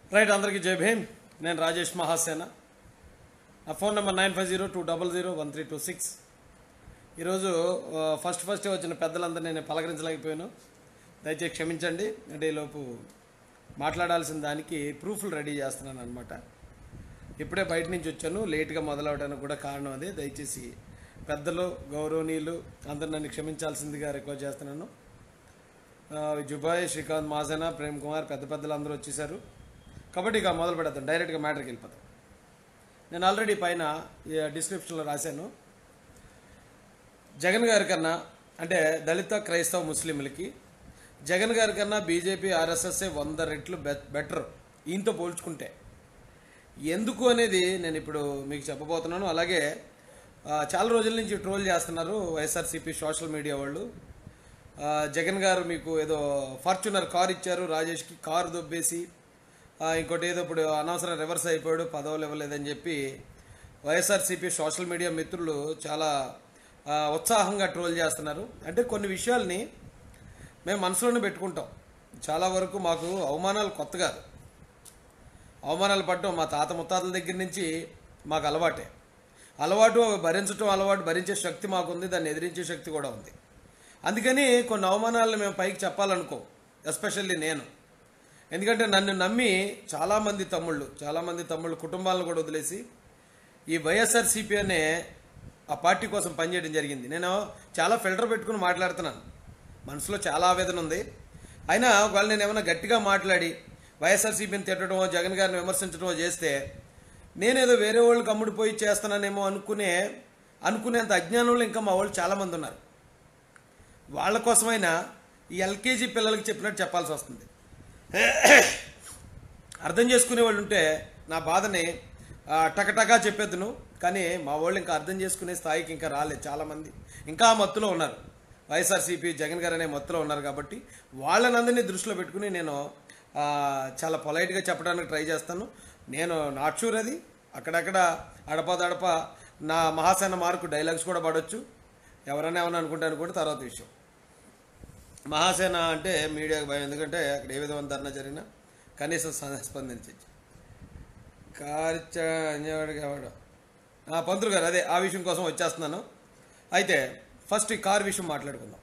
Right అందరికీ జై భీమ్ నేను రాజేష్ మహాసేన నా phone number nine five zero two double zero one three two six ఈరోజు ఆ, ఫస్ట్ ఫస్ట్ వచ్చిన పెద్దలందరూ నేను పలకరించలేకపోయాను దయచేసి క్షమించండి అంటే ఈలోపు మాట్లాడాల్సిన దానికి ప్రూఫ్లు రెడీ చేస్తున్నాను అనమాట ఇప్పుడే బయట నుంచి వచ్చాను లేట్గా మొదలవడానికి కూడా కారణం అదే దయచేసి పెద్దలు గౌరవనీయులు అందరు నన్ను క్షమించాల్సిందిగా రిక్వెస్ట్ చేస్తున్నాను ఆ, జుబాయ్ శ్రీకాంత్ మాసేన ప్రేమ్ కుమార్ పెద్ద పెద్దలు అందరూ వచ్చేసారు కాబట్టి ఇక మొదలు పెడతాం డైరెక్ట్గా మ్యాటర్కి వెళ్ళిపోతాం నేను ఆల్రెడీ పైన ఈ డిస్క్రిప్షన్లో రాశాను జగన్ గారి కన్నా అంటే దళిత క్రైస్తవ ముస్లింలకి జగన్ గారి కన్నా బీజేపీ ఆర్ఎస్ఎస్ఏ వంద రెట్లు బె- బెటర్ ఈయనతో పోల్చుకుంటే ఎందుకు అనేది నేను ఇప్పుడు మీకు చెప్పబోతున్నాను అలాగే ఆ, చాలా రోజుల నుంచి ట్రోల్ చేస్తున్నారు వైఎస్ఆర్సీపీ సోషల్ మీడియా వాళ్ళు ఆ, జగన్ గారు మీకు ఏదో ఫార్చునర్ కార్ ఇచ్చారు రాజేష్కి కారు దొబ్బేసి ఆ, ఇంకోటి ఏదో ఇప్పుడు అనవసరం రివర్స్ అయిపోయాడు పదవులు ఇవ్వలేదని చెప్పి వైఎస్ఆర్సీపీ సోషల్ మీడియా మిత్రులు చాలా ఆ, ఉత్సాహంగా ట్రోల్ చేస్తున్నారు అంటే కొన్ని విషయాల్ని మేము మనసులోనే పెట్టుకుంటాం చాలా వరకు మాకు అవమానాలు కొత్త కాదు అవమానాలు పడటం మా తాత ముత్తాతల దగ్గర నుంచి మాకు అలవాటే అలవాటు భరించటం అలవాటు భరించే శక్తి మాకుంది దాన్ని ఎదిరించే శక్తి కూడా ఉంది అందుకని కొన్ని అవమానాలను మేము పైకి చెప్పాలనుకో ఎస్పెషల్లీ నేను ఎందుకంటే నన్ను నమ్మి చాలామంది తమ్ముళ్ళు చాలామంది తమ్ముళ్ళు కుటుంబాలను కూడా వదిలేసి ఈ వైఎస్ఆర్సీపీ అనే ఆ పార్టీ కోసం పనిచేయడం జరిగింది నేను చాలా ఫిల్టర్ పెట్టుకుని మాట్లాడుతున్నాను మనసులో చాలా ఆవేదన ఉంది అయినా ఒకవేళ నేను ఏమైనా గట్టిగా మాట్లాడి వైఎస్ఆర్సీపీని తిట్టడమో జగన్ గారిని విమర్శించడమో చేస్తే నేనేదో వేరే వాళ్ళకి అమ్ముడిపోయి చేస్తున్నానేమో అనుకునే అనుకునేంత అజ్ఞానంలో ఇంకా మా వాళ్ళు చాలామంది ఉన్నారు వాళ్ళ కోసమైనా ఈ ఎల్కేజీ పిల్లలకి చెప్పినట్టు చెప్పాల్సి వస్తుంది అర్థం చేసుకునే వాళ్ళు ఉంటే నా బాధని ఆ, టకటకా చెప్పేద్దును కానీ మా వాళ్ళు ఇంకా అర్థం చేసుకునే స్థాయికి ఇంకా రాలేదు చాలామంది ఇంకా ఆ మత్తులో ఉన్నారు వైఎస్ఆర్సీపీ జగన్ గారు అనే మత్తులో ఉన్నారు కాబట్టి వాళ్ళనందరినీ దృష్టిలో పెట్టుకుని నేను ఆ, చాలా పొలైట్గా చెప్పడానికి ట్రై చేస్తాను నేను నాట్ షూర్ అది అక్కడక్కడ అడపదడప నా మహాసేన మార్కు డైలాగ్స్ కూడా పడవచ్చు ఎవరైనా ఏమైనా అనుకుంటే అనుకుంటే తర్వాత విషయం మహాసేన అంటే మీడియాకు భయం ఎందుకంటే అక్కడ ఏ విధమైన ధర్నా జరిగినా కనీసం స్ప- స్పందించి కార్చవాడికి ఎవడు ఆ, పంతులు గారు అదే ఆ విషయం కోసం వచ్చేస్తున్నాను అయితే ఫస్ట్ ఈ కార్ విషయం మాట్లాడుకుందాం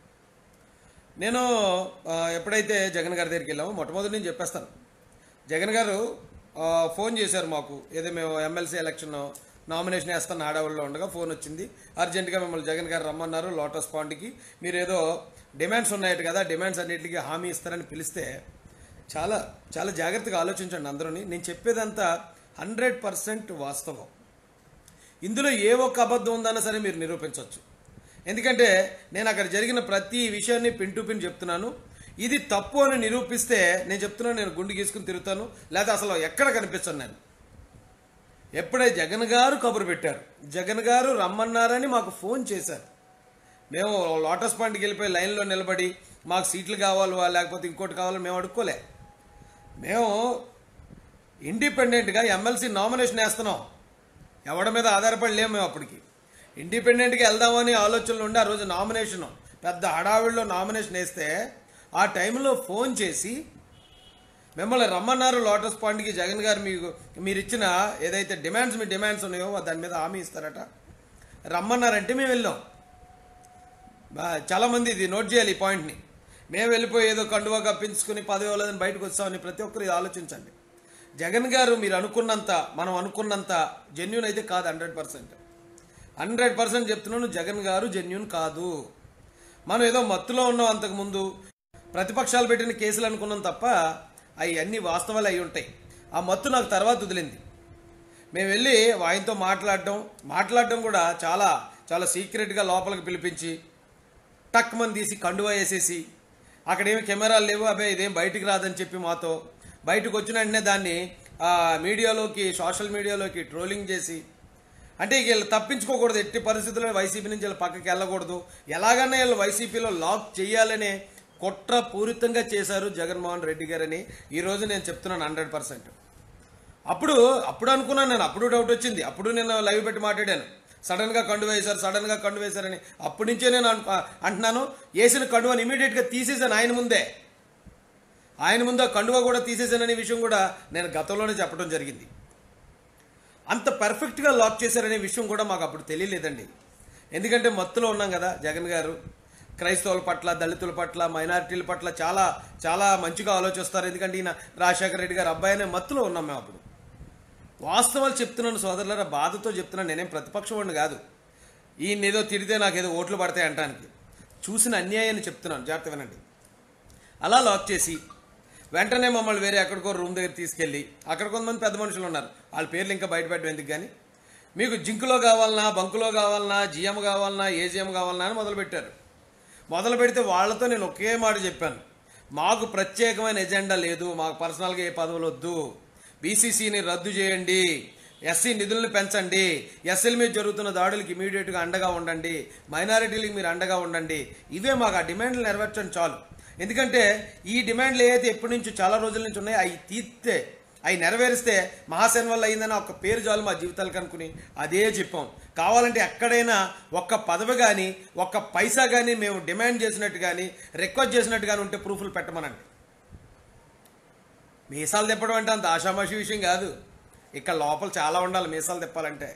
నేను ఆ, ఎప్పుడైతే జగన్ గారి దగ్గరికి వెళ్ళామో మొట్టమొదటి నేను చెప్పేస్తాను జగన్ గారు ఆ, ఫోన్ చేశారు మాకు ఏదో మేము ఎమ్మెల్సీ ఎలక్షన్ నామినేషన్ వేస్తాను ఆడవాళ్ళలో ఉండగా ఫోన్ వచ్చింది అర్జెంటుగా మిమ్మల్ని జగన్ గారు రమ్మన్నారు లోటస్ పాండ్కి మీరు ఏదో డిమాండ్స్ ఉన్నాయట కదా డిమాండ్స్ అన్నిటికీ హామీ ఇస్తారని పిలిస్తే చాలా చాలా జాగ్రత్తగా ఆలోచించండి అందరూని నేను చెప్పేదంతా హండ్రెడ్ పర్సెంట్ వాస్తవం ఇందులో ఏ ఒక్క అబద్ధం ఉందన్నా సరే మీరు నిరూపించవచ్చు ఎందుకంటే నేను అక్కడ జరిగిన ప్రతి విషయాన్ని పిన్ టు పిన్ చెప్తున్నాను ఇది తప్పు అని నిరూపిస్తే నేను చెప్తున్నాను నేను గుండు గీసుకుని తిరుగుతాను లేదా అసలు ఎక్కడ కనిపించను నేను ఎప్పుడే జగన్ గారు కబురు పెట్టారు జగన్ గారు రమ్మన్నారని మాకు ఫోన్ చేశారు మేము లోటస్ పాయింట్కి వెళ్ళిపోయి లైన్లో నిలబడి మాకు సీట్లు కావాలి లేకపోతే ఇంకోటి కావాలి మేము అడుక్కోలే మేము ఇండిపెండెంట్గా ఎమ్మెల్సీ నామినేషన్ వేస్తున్నాం ఎవడి మీద ఆధారపడి లేము మేము అప్పటికి ఇండిపెండెంట్గా వెళ్దామని ఆలోచనలు ఉండి ఆ రోజు నామినేషన్ పెద్ద హడావిడిలో నామినేషన్ వేస్తే ఆ టైంలో ఫోన్ చేసి మిమ్మల్ని రమ్మన్నారు లోటస్ పాయింట్కి జగన్ గారు మీకు మీరు ఇచ్చిన ఏదైతే డిమాండ్స్ మీ డిమాండ్స్ ఉన్నాయో దాని మీద హామీ ఇస్తారట రమ్మన్నారంటే మేము వెళ్ళాం బా- చాలా మంది ఇది నోట్ చేయాలి ఈ పాయింట్ని మేము వెళ్ళిపోయి ఏదో కండువా కప్పించుకుని పదవి వాళ్ళని బయటకు వచ్చామని ప్రతి ఒక్కరు ఇది ఆలోచించండి జగన్ గారు మీరు అనుకున్నంత మనం అనుకున్నంత జెన్యున్ అయితే కాదు హండ్రెడ్ పర్సెంట్ హండ్రెడ్ పర్సెంట్ చెప్తున్నాను జగన్ గారు జెన్యున్ కాదు మనం ఏదో మత్తులో ఉన్నాం అంతకుముందు ప్రతిపక్షాలు పెట్టిన కేసులు అనుకున్నాం తప్ప అవి అన్ని వాస్తవాలు అయి ఉంటాయి ఆ మత్తు నాకు తర్వాత వదిలింది మేము వెళ్ళి ఆయనతో మాట్లాడడం మాట్లాడడం కూడా చాలా చాలా సీక్రెట్గా లోపలికి పిలిపించి టక్ మంది తీసి కండువా వేసేసి అక్కడేమి కెమెరాలు లేవు అబ్బాయి ఇదేం బయటికి రాదని చెప్పి మాతో బయటకు వచ్చిన వెంటనే దాన్ని ఆ, మీడియాలోకి సోషల్ మీడియాలోకి ట్రోలింగ్ చేసి అంటే ఇక వీళ్ళు తప్పించుకోకూడదు ఎట్టి పరిస్థితుల్లో వైసీపీ నుంచి వీళ్ళు పక్కకి వెళ్ళకూడదు ఎలాగైనా వీళ్ళు వైసీపీలో లాక్ చేయాలనే కుట్ర పూరితంగా చేశారు జగన్మోహన్ రెడ్డి గారని ఈ రోజు నేను చెప్తున్నాను హండ్రెడ్ పర్సెంట్ అప్పుడు అప్పుడు అనుకున్నాను నేను అప్పుడు డౌట్ వచ్చింది అప్పుడు నేను లైవ్ పెట్టి మాట్లాడాను సడన్ గా కండు వేశారు సడన్ గా కండు వేశారని అప్పటి నుంచే నేను అను- అంటున్నాను వేసిన కండువని ఇమీడియట్ గా తీసేసాను ఆయన ముందే ఆయన ముందు ఆ కండువా కూడా తీసేసాననే విషయం కూడా నేను గతంలోనే చెప్పడం జరిగింది అంత పర్ఫెక్ట్గా లాక్ చేశారనే విషయం కూడా మాకు అప్పుడు తెలియలేదండి ఎందుకంటే మత్తులో ఉన్నాం కదా జగన్ గారు క్రైస్తవుల పట్ల దళితుల పట్ల మైనారిటీల పట్ల చాలా చాలా మంచిగా ఆలోచిస్తారు ఎందుకంటే ఈయన రాజశేఖర రెడ్డి గారు అబ్బాయి అనే మత్తులో ఉన్నాం మేము అప్పుడు వాస్తవాలు చెప్తున్నాను సోదరులారా బాధతో చెప్తున్నాను నేనేం ప్రతిపక్షం వాడిని కాదు ఈయన ఏదో తిడితే నాకు ఏదో ఓట్లు పడతాయి అంటానికి చూసిన అన్యాయాన్ని చెప్తున్నాను జాగ్రత్త వినండి అలా లాక్ చేసి వెంటనే మమ్మల్ని వేరే ఎక్కడికో రూమ్ దగ్గర తీసుకెళ్ళి అక్కడ కొంతమంది పెద్ద మనుషులు ఉన్నారు వాళ్ళ పేర్లు ఇంకా బయటపెట్టడం ఎందుకు కానీ మీకు జింకులో కావాలన్నా బంకులో కావాలన్నా జిఎం కావాలన్నా ఏజిఎం కావాలన్నా అని మొదలుపెట్టారు మొదలు పెడితే వాళ్ళతో నేను ఒకే మాట చెప్పాను మాకు ప్రత్యేకమైన ఎజెండా లేదు మాకు పర్సనల్గా ఏ పదవులు వద్దు బీసీసీని రద్దు చేయండి ఎస్సీ నిధులను పెంచండి ఎస్సీల మీద జరుగుతున్న దాడులకు ఇమీడియట్గా అండగా ఉండండి మైనారిటీలకు మీరు అండగా ఉండండి ఇవే మాకు ఆ డిమాండ్లు నెరవేర్చండి చాలు ఎందుకంటే ఈ డిమాండ్లు ఏవైతే ఎప్పటి నుంచి చాలా రోజుల నుంచి ఉన్నాయో అవి తీస్తే అవి నెరవేరిస్తే మహాసేన వల్ల అయిందని ఒక పేరు చాలు మా జీవితాలకు అనుకుని అదే చెప్పాం కావాలంటే ఎక్కడైనా ఒక్క పదవి కానీ ఒక్క పైసా కానీ మేము డిమాండ్ చేసినట్టు కానీ రిక్వెస్ట్ చేసినట్టు కానీ ఉంటే ప్రూఫ్లు పెట్టమనండి మీసాలు తిప్పడం అంటే అంత ఆషామాషి విషయం కాదు ఇక్కడ లోపల చాలా ఉండాలి మీసాలు తిప్పాలంటే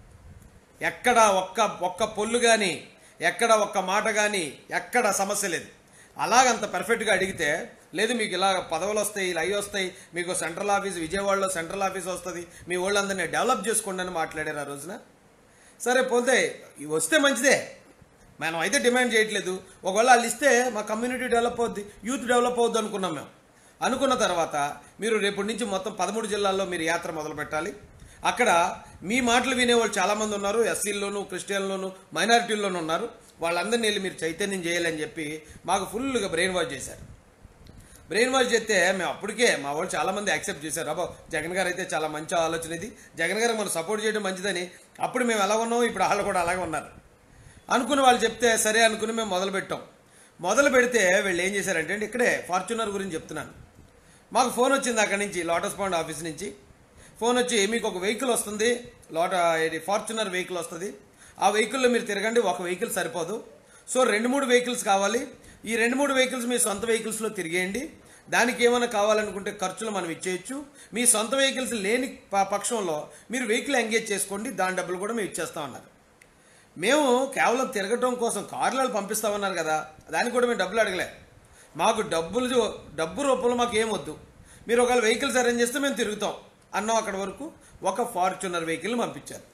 ఎక్కడ ఒక్క ఒక్క పొల్లు కానీ ఎక్కడ ఒక్క మాట కానీ ఎక్కడ సమస్య లేదు అలాగంత పర్ఫెక్ట్గా అడిగితే లేదు మీకు ఇలా పదవులు వస్తాయి ఇలా అవి వస్తాయి మీకు సెంట్రల్ ఆఫీస్ విజయవాడలో సెంట్రల్ ఆఫీస్ వస్తుంది మీ వాళ్ళందరినీ డెవలప్ చేసుకోండి అని మాట్లాడారు ఆ రోజున సరే పోతే ఇవి వస్తే మంచిదే మనం అయితే డిమాండ్ చేయట్లేదు ఒకవేళ వాళ్ళు ఇస్తే మా కమ్యూనిటీ డెవలప్ అవుద్ది యూత్ డెవలప్ అవుద్ది అనుకున్నాం మేము అనుకున్న తర్వాత మీరు రేపటి నుంచి మొత్తం పదమూడు జిల్లాల్లో మీరు యాత్ర మొదలు పెట్టాలి అక్కడ మీ మాటలు వినేవాళ్ళు చాలామంది ఉన్నారు ఎస్సీల్లోను క్రిస్టియన్లోను మైనారిటీల్లోనూ ఉన్నారు వాళ్ళందరినీ వెళ్ళి మీరు చైతన్యం చేయాలని చెప్పి మాకు ఫుల్గా బ్రెయిన్ వాష్ చేశారు బ్రెయిన్ వాష్ చేస్తే మేము అప్పటికే మా వాళ్ళు చాలా మంది యాక్సెప్ట్ చేశారు అబ్బో జగన్ గారు అయితే చాలా మంచి ఆలోచన ఇది జగన్ గారు మనం సపోర్ట్ చేయడం మంచిదని అప్పుడు మేము ఎలా ఉన్నాం ఇప్పుడు వాళ్ళు కూడా అలాగే ఉన్నారు అనుకుని వాళ్ళు చెప్తే సరే అనుకుని మేము మొదలు పెట్టాం మొదలు పెడితే వీళ్ళు ఏం చేశారంటే అండి ఇక్కడే ఫార్చునర్ గురించి చెప్తున్నాను మాకు ఫోన్ వచ్చింది అక్కడి నుంచి లోటస్ పాండ్ ఆఫీస్ నుంచి ఫోన్ వచ్చి మీకు ఒక వెహికల్ వస్తుంది లోట ఇది ఫార్చునర్ వెహికల్ వస్తుంది ఆ వెహికల్లో మీరు తిరగండి ఒక వెహికల్ సరిపోదు సో రెండు మూడు వెహికల్స్ కావాలి ఈ రెండు మూడు వెహికల్స్ మీ సొంత వెహికల్స్లో తిరిగేయండి దానికి ఏమైనా కావాలనుకుంటే ఖర్చులు మనం ఇచ్చేయచ్చు మీ సొంత వెహికల్స్ లేని ప- పక్షంలో మీరు వెహికల్ ఎంగేజ్ చేసుకోండి దాని డబ్బులు కూడా మేము ఇచ్చేస్తామన్నారు మేము కేవలం తిరగటం కోసం కార్లలో పంపిస్తామన్నారు కదా దానికి కూడా మేము డబ్బులు అడగలే మాకు డబ్బులు చూ- డబ్బు రూపంలో మాకు ఏం వద్దు మీరు ఒకవేళ వెహికల్స్ అరేంజ్ చేస్తే మేము తిరుగుతాం అన్నాం అక్కడ వరకు ఒక ఫార్చునర్ వెహికల్ పంపించారు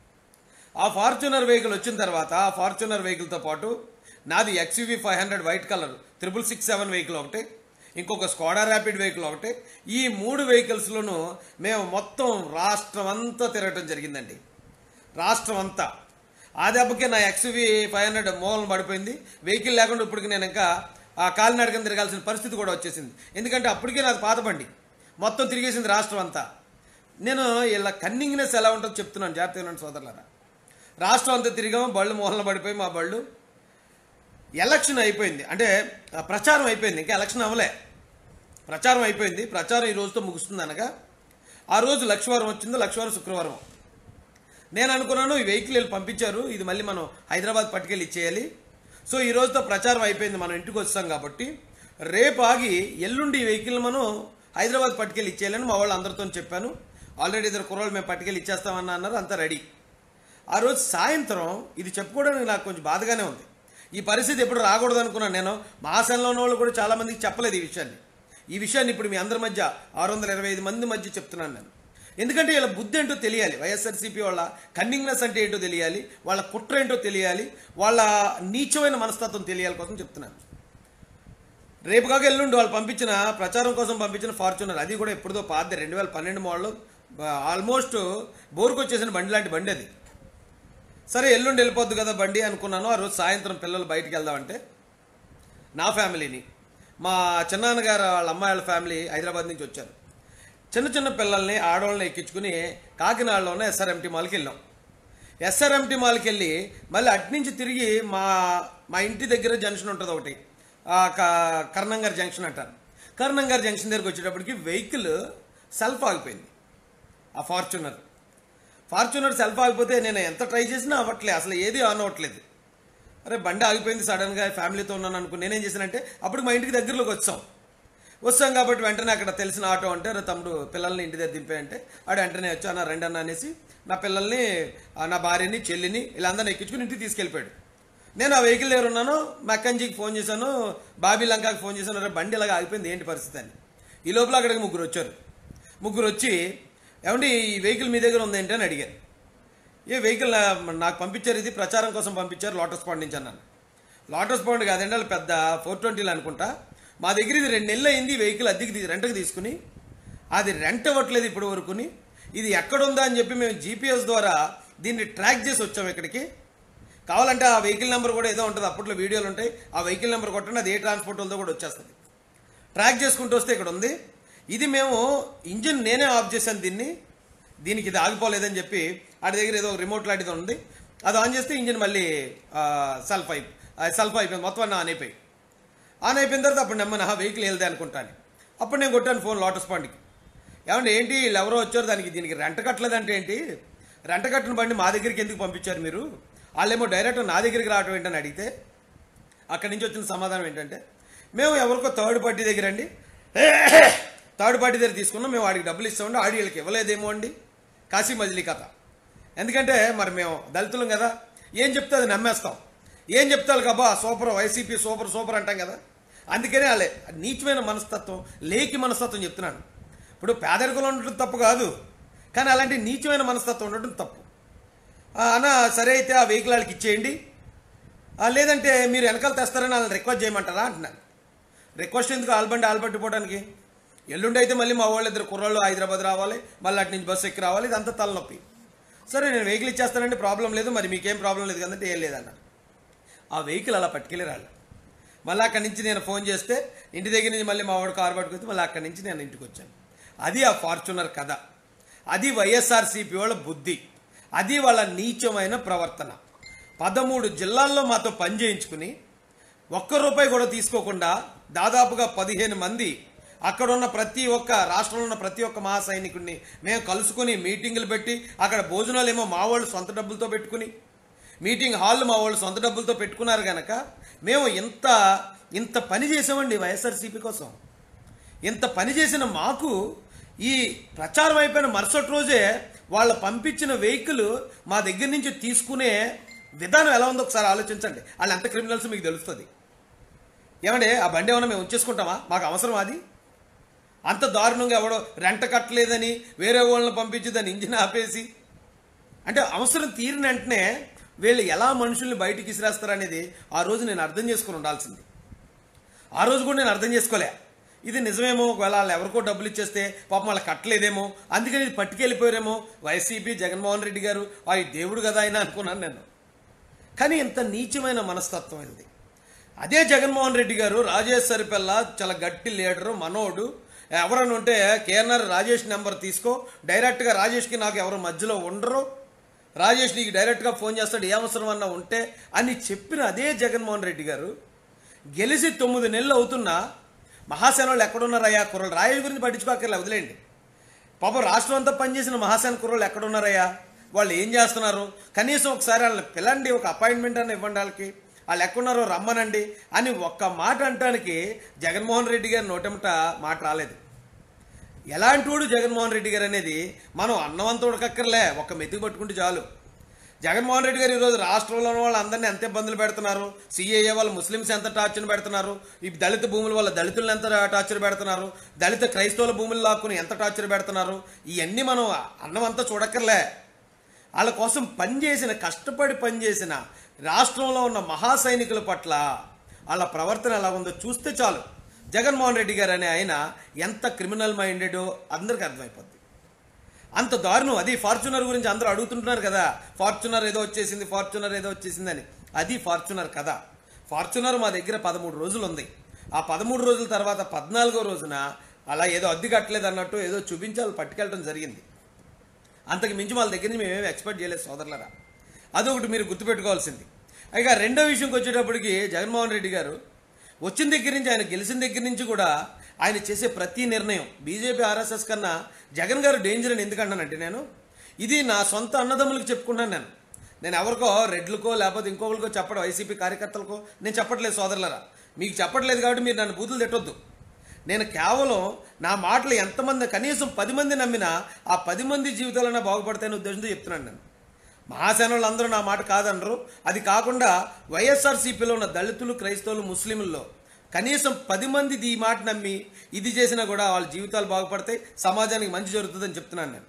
ఆ ఫార్చునర్ వెహికల్ వచ్చిన తర్వాత ఆ ఫార్చునర్ వెహికల్తో పాటు నాది XUV five hundred white colour triple six seven vehicle ఒకటి ఇంకొక స్కోడా ర్యాపిడ్ వెహికల్ ఒకటి ఈ మూడు వెహికల్స్లోనూ మేము మొత్తం రాష్ట్రం అంతా తిరగటం జరిగిందండి రాష్ట్రం అంతా ఆ దెబ్బకే నా ఎక్స్యూవీ ఫైవ్ హండ్రెడ్ మూలం పడిపోయింది వెహికల్ లేకుండా ఇప్పటికి నేను ఇంకా ఆ కాలినడకం తిరగాల్సిన పరిస్థితి కూడా వచ్చేసింది ఎందుకంటే అప్పటికే నాకు పాత బండి మొత్తం తిరిగేసింది రాష్ట్రం అంతా నేను ఇలా కన్నింగ్నెస్ ఎలా ఉంటుందో చెప్తున్నాను జాగ్రత్తగా వినండి సోదరులారా రాష్ట్రం అంతా తిరిగాము బళ్ళు మూలన పడిపోయి మా బళ్ళు ఎలక్షన్ అయిపోయింది అంటే ఆ, ప్రచారం అయిపోయింది ఇంకా ఎలక్షన్ అవ్వలే ప్రచారం అయిపోయింది ప్రచారం ఈ రోజుతో ముగుస్తుంది అనగా ఆ రోజు లక్షవారం వచ్చింది లక్షవారం శుక్రవారం నేను అనుకున్నాను ఈ వెహికల్ వీళ్ళు పంపించారు ఇది మళ్ళీ మనం హైదరాబాద్ పట్టుకెళ్ళి ఇచ్చేయాలి సో ఈ రోజుతో ప్రచారం అయిపోయింది మనం ఇంటికి వస్తాం కాబట్టి రేపు ఆగి ఎల్లుండి ఈ వెహికల్ మనం హైదరాబాద్ పట్టుకెళ్ళి ఇచ్చేయాలని మా వాళ్ళు అందరితో చెప్పాను ఆల్రెడీ ఇద్దరు కుర్రోళ్ళు మేము పట్టుకెళ్ళి ఇచ్చేస్తామని అన్నారు అంతా రెడీ ఆ రోజు సాయంత్రం ఇది చెప్పుకోవడానికి నాకు కొంచెం బాధగానే ఉంది ఈ పరిస్థితి ఎప్పుడు రాకూడదు అనుకున్నాను నేను మహాసంలో ఉన్న వాళ్ళు కూడా చాలా మందికి చెప్పలేదు ఈ విషయాన్ని ఈ విషయాన్ని ఇప్పుడు మీ అందరి మధ్య ఆరు వందల ఇరవై ఐదు మంది మధ్య చెప్తున్నాను నేను ఎందుకంటే వీళ్ళ బుద్ధి ఏంటో తెలియాలి వైఎస్ఆర్సీపీ వాళ్ళ కన్నింగ్నెస్ అంటే ఏంటో తెలియాలి వాళ్ళ కుట్ర ఏంటో తెలియాలి వాళ్ళ నీచమైన మనస్తత్వం తెలియాలి కోసం చెప్తున్నాను రేపు కాక ఎల్లుండి వాళ్ళు పంపించిన ప్రచారం కోసం పంపించిన ఫార్చునర్ అది కూడా ఎప్పుడుదో పాత రెండు వేల పన్నెండు మోడల్ ఆల్మోస్ట్ బోరుకు వచ్చేసిన బండి లాంటి బండి అది సరే ఎల్లుండి వెళ్ళిపోద్దు కదా బండి అనుకున్నాను ఆ రోజు సాయంత్రం పిల్లలు బయటికి వెళ్దామంటే నా ఫ్యామిలీని మా చిన్నాన్నగారు వాళ్ళ అమ్మాయి వాళ్ళ ఫ్యామిలీ హైదరాబాద్ నుంచి వచ్చారు చిన్న చిన్న పిల్లల్ని ఆడవాళ్ళని ఎక్కించుకుని కాకినాడలో ఉన్న ఎస్ఆర్ఎంటీ మాల్కి వెళ్ళాం ఎస్ఆర్ఎంటీ మాల్కి వెళ్ళి మళ్ళీ అటు నుంచి తిరిగి మా మా ఇంటి దగ్గర జంక్షన్ ఉంటుంది ఒకటి ఆ క- కర్ణంగారి జంక్షన్ అంటారు కర్ణంగారి జంక్షన్ దగ్గరికి వచ్చేటప్పటికి వెహికల్ సెల్ఫ్ ఆగిపోయింది ఆ ఫార్చునర్ ఫార్చునర్ సెల్ఫ్ ఆగిపోతే నేను ఎంత ట్రై చేసినా అవ్వట్లే అసలు ఏది ఆన్ అవ్వట్లేదు అరే బండి ఆగిపోయింది సడన్గా ఫ్యామిలీతో ఉన్నాను అనుకుని నేనేం చేశానంటే అప్పుడు మా ఇంటికి దగ్గరలోకి వచ్చాం వస్తాం కాబట్టి వెంటనే అక్కడ తెలిసిన ఆటో అంటే "రే తమ్ముడు పిల్లల్ని ఇంటి దగ్గర దింపే అంటే ఆడు వెంటనే వచ్చి అన్న రండి అన్న అనేసి నా పిల్లల్ని ఆ, నా భార్యని చెల్లిని వీళ్ళందరినీ ఎక్కించుకుని ఇంటికి తీసుకెళ్ళిపోయాడు నేను ఆ వెహికల్ దగ్గర ఉన్నాను మెక్కంజీకి ఫోన్ చేశాను బాబీ లంకాకి ఫోన్ చేశాను "రే, బండి ఇలాగ ఆగిపోయింది ఏంటి పరిస్థితి అని ఈ లోపల అక్కడికి ముగ్గురు వచ్చారు ముగ్గురు వచ్చి ఏమండి ఈ వెహికల్ మీ దగ్గర ఉంది ఏంటి అని అడిగారు ఏ వెహికల్ నా- నాకు పంపించారు ఇది ప్రచారం కోసం పంపించారు లోటస్ పాండ్ నుంచి అన్నాను లోటస్ పాండ్ కాదండి వాళ్ళు పెద్ద ఫోర్ ట్వంటీలు అనుకుంటా మా దగ్గర ఇది రెండు నెలలు అయింది ఈ వెహికల్ అద్దెకి తీ- రెంట్కి తీసుకుని అది రెంట్ ఇవ్వట్లేదు ఇప్పుడు వరకుని ఇది ఎక్కడుందా అని చెప్పి మేము జీపీఎస్ ద్వారా దీన్ని ట్రాక్ చేసి వచ్చాము ఇక్కడికి కావాలంటే ఆ వెహికల్ నెంబర్ కూడా ఏదో ఉంటుంది అప్పట్లో వీడియోలు ఉంటాయి ఆ వెహికల్ నెంబర్ కొట్టండి అది ఏ ట్రాన్స్పోర్ట్ ఉందో కూడా వచ్చేస్తుంది ట్రాక్ చేసుకుంటూ వస్తే ఇక్కడ ఉంది ఇది మేము ఇంజిన్ నేనే ఆఫ్ చేశాను దీన్ని దీనికి ఇది ఆగిపోలేదని చెప్పి వాడి దగ్గర ఏదో రిమోట్ లాంటిది ఉంది అది ఆన్ చేస్తే ఇంజిన్ మళ్ళీ సెల్ఫ్ అయి సెల్ఫ్ అయిపోయింది మొత్తం అన్నీ ఆన్ అయిపోయి ఆన్ అయిపోయిన తర్వాత అప్పుడు నెమ్మది నా వెహికల్ వెళ్తే అనుకుంటాను అప్పుడు నేను కొట్టాను ఫోన్ లోటస్ పాండ్కి ఏమంటే ఏంటి వీళ్ళు ఎవరో వచ్చారు దానికి దీనికి రెంట కట్టలేదంటే ఏంటి రెంట కట్టిన బండి మా దగ్గరికి ఎందుకు పంపించారు మీరు వాళ్ళేమో డైరెక్ట్ నా దగ్గరికి రావటం ఏంటని అడిగితే అక్కడి నుంచి వచ్చిన సమాధానం ఏంటంటే మేము ఎవరికో థర్డ్ పార్టీ దగ్గర అండి థర్డ్ పార్టీ దగ్గర తీసుకున్నాం మేము వాడికి డబ్బులు ఇస్తామండి ఆడి వీళ్ళకి ఇవ్వలేదేమో అండి కాశీ మజిలీ కథ ఎందుకంటే మరి మేము దళితులం కదా ఏం చెప్తే అది నమ్మేస్తాం ఏం చెప్తారు కాబా సూపర్ వైసీపీ సూపర్ సూపర్ అంటాం కదా అందుకనే వాళ్ళే నీచమైన మనస్తత్వం లేకి మనస్తత్వం చెప్తున్నాను ఇప్పుడు పేదరికంలో ఉండటం తప్పు కాదు కానీ అలాంటి నీచమైన మనస్తత్వం ఉండటం తప్పు ఆ, అన్న సరే అయితే ఆ వెహికల్ వాళ్ళకి ఇచ్చేయండి ఆ, లేదంటే మీరు వెనకాల తెస్తారని వాళ్ళని రిక్వెస్ట్ చేయమంటారా అంటున్నాను రిక్వెస్ట్ ఎందుకు ఆల్బండి ఆల్బట్టి పోవడానికి ఎల్లుండి అయితే మళ్ళీ మా వాళ్ళు ఇద్దరు కుర్రాళ్ళు హైదరాబాద్ రావాలి మళ్ళీ అటు నుంచి బస్సు ఎక్కి రావాలి ఇదంతా తలనొప్పి సరే నేను వెహికల్ ఇచ్చేస్తానండి ప్రాబ్లం లేదు మరి మీకేం ప్రాబ్లం లేదు కదంటే ఏం లేదన్న ఆ వెహికల్ అలా పట్టుకెళ్ళి రాళ్ళు మళ్ళీ అక్కడి నుంచి నేను ఫోన్ చేస్తే ఇంటి దగ్గర నుంచి మళ్ళీ మా వాడు కారు పట్టుకొచ్చి మళ్ళీ అక్కడి నుంచి నేను ఇంటికి వచ్చాను అది ఆ ఫార్చునర్ కథ అది వైఎస్ఆర్సీపీ వాళ్ళ బుద్ధి అది వాళ్ళ నీచమైన ప్రవర్తన పదమూడు జిల్లాల్లో మాతో పని చేయించుకుని ఒక్క రూపాయి కూడా తీసుకోకుండా దాదాపుగా పదిహేను మంది అక్కడ ఉన్న ప్రతి ఒక్క రాష్ట్రంలో ఉన్న ప్రతి ఒక్క మహా సైనికుడిని మేము కలుసుకుని మీటింగులు పెట్టి అక్కడ భోజనాలు ఏమో మా వాళ్ళు సొంత డబ్బులతో పెట్టుకుని మీటింగ్ హాల్ మా వాళ్ళు సొంత డబ్బులతో పెట్టుకున్నారు గనక మేము ఇంత ఇంత పని చేసామండి వైఎస్ఆర్సీపీ కోసం ఇంత పని చేసిన మాకు ఈ ప్రచారం అయిపోయిన మరుసటి రోజే వాళ్ళు పంపించిన వెహికల్ మా దగ్గర నుంచి తీసుకునే విధానం ఎలా ఉందో ఒకసారి ఆలోచించండి వాళ్ళు ఎంత క్రిమినల్స్ మీకు తెలుస్తుంది ఏమంటే ఆ బండి ఏమన్నా మేము ఉంచేసుకుంటామా మాకు అవసరం అది అంత దారుణంగా ఎవడో రెంట కట్టలేదని వేరే వాళ్ళని పంపించి దాన్ని ఇంజిన్ ఆపేసి అంటే అవసరం తీరిన వెంటనే వీళ్ళు ఎలా మనుషుల్ని బయటికి ఇసిరేస్తారనేది ఆ రోజు నేను అర్థం చేసుకుని ఉండాల్సింది ఆ రోజు కూడా నేను అర్థం చేసుకోలే ఇది నిజమేమో ఒకవేళ వాళ్ళు ఎవరికో డబ్బులు ఇచ్చేస్తే పాపం వాళ్ళకి కట్టలేదేమో అందుకని ఇది పట్టుకెళ్ళిపోయారేమో వైసీపీ జగన్మోహన్ రెడ్డి గారు ఆ ఈ దేవుడు కదా ఆయన అనుకున్నాను నేను కానీ ఇంత నీచమైన మనస్తత్వం ఇది అదే జగన్మోహన్ రెడ్డి గారు రాజేష్ సరిపెల్ల చాలా గట్టి లీడరు మనోడు ఎవరన్నా ఉంటే కేఎన్ఆర్ రాజేష్ నెంబర్ తీసుకో డైరెక్ట్గా రాజేష్కి నాకు ఎవరు మధ్యలో ఉండరు రాజేష్ నీకు డైరెక్ట్గా ఫోన్ చేస్తాడు ఏ అవసరం అన్నా ఉంటే అని చెప్పిన అదే జగన్మోహన్ రెడ్డి గారు గెలిచి తొమ్మిది నెలలు అవుతున్నా మహాసేన వాళ్ళు ఎక్కడున్నారయ్యా కుర్రలు రాజేష్ గురించి పట్టించుకోకర్లే వదిలేండి పాపం రాష్ట్రం అంతా పనిచేసిన మహాసేన కుర్రలు ఎక్కడున్నారయ్యా వాళ్ళు ఏం చేస్తున్నారు కనీసం ఒకసారి వాళ్ళని పిలండి ఒక అపాయింట్మెంట్ అని ఇవ్వండి వాళ్ళకి వాళ్ళు ఎక్కడున్నారో రమ్మనండి అని ఒక్క మాట అంటానికి జగన్మోహన్ రెడ్డి గారి నోటమిట మాట రాలేదు ఎలాంటి వాడు జగన్మోహన్ రెడ్డి గారు అనేది మనం అన్నవంత ఉడకక్కర్లే ఒక్క మెతుకు పట్టుకుంటే చాలు జగన్మోహన్ రెడ్డి గారు ఈరోజు రాష్ట్రంలో ఉన్న వాళ్ళు అందరినీ ఎంత ఇబ్బందులు పెడుతున్నారు సిఏఏ వాళ్ళు ముస్లిమ్స్ ఎంత టార్చర్ పెడుతున్నారు ఈ దళిత భూముల వల్ల దళితులను ఎంత టార్చర్ పెడుతున్నారు దళిత క్రైస్తవుల భూములు లాక్కుని ఎంత టార్చర్ పెడుతున్నారు ఇవన్నీ మనం అన్నమంతా చూడక్కర్లే వాళ్ళ కోసం పనిచేసిన కష్టపడి పనిచేసిన రాష్ట్రంలో ఉన్న మహా సైనికుల పట్ల వాళ్ళ ప్రవర్తన ఎలా ఉందో చూస్తే చాలు జగన్మోహన్ రెడ్డి గారు అనే ఆయన ఎంత క్రిమినల్ మైండెడో అందరికీ అర్థమైపోద్ది అంత దారుణం అది ఫార్చునర్ గురించి అందరూ అడుగుతుంటున్నారు కదా ఫార్చునర్ ఏదో వచ్చేసింది ఫార్చునర్ ఏదో వచ్చేసింది అని అది ఫార్చునర్ కదా ఫార్చునర్ మా దగ్గర పదమూడు రోజులు ఉంది ఆ పదమూడు రోజుల తర్వాత పద్నాలుగో రోజున అలా ఏదో అద్దె కట్టలేదు అన్నట్టు ఏదో చూపించి వాళ్ళు పట్టుకెళ్ళడం జరిగింది అంతకు మించి వాళ్ళ దగ్గర నుంచి మేమేమి ఎక్స్పెక్ట్ చేయలేదు సోదరులరా అదొకటి మీరు గుర్తుపెట్టుకోవాల్సింది ఇక రెండో విషయంకి వచ్చేటప్పటికి జగన్మోహన్ రెడ్డి గారు వచ్చిన దగ్గర నుంచి ఆయన గెలిచిన దగ్గర నుంచి కూడా ఆయన చేసే ప్రతి నిర్ణయం బీజేపీ ఆర్ఎస్ఎస్ కన్నా జగన్ గారు డేంజర్ అని ఎందుకంటానంటే నేను ఇది నా సొంత అన్నదమ్ములకు చెప్పుకున్నాను నేను నేను ఎవరికో రెడ్లకో లేకపోతే ఇంకొకరికో చెప్పడం వైసీపీ కార్యకర్తలకో నేను చెప్పట్లేదు సోదరులరా మీకు చెప్పట్లేదు కాబట్టి మీరు నన్ను బూతులు తిట్టొద్దు నేను కేవలం నా మాటలు ఎంతమంది కనీసం పది మంది నమ్మినా ఆ పది మంది జీవితాలన్నా బాగుపడతాయనే ఉద్దేశంతో చెప్తున్నాను నేను మహాసేనలు అందరూ నా మాట కాదనరు అది కాకుండా వైఎస్ఆర్సీపీలో ఉన్న దళితులు క్రైస్తవులు ముస్లింల్లో కనీసం పది మంది ఈ మాట నమ్మి ఇది చేసినా కూడా వాళ్ళ జీవితాలు బాగుపడతాయి సమాజానికి మంచి జరుగుతుందని చెప్తున్నాను నేను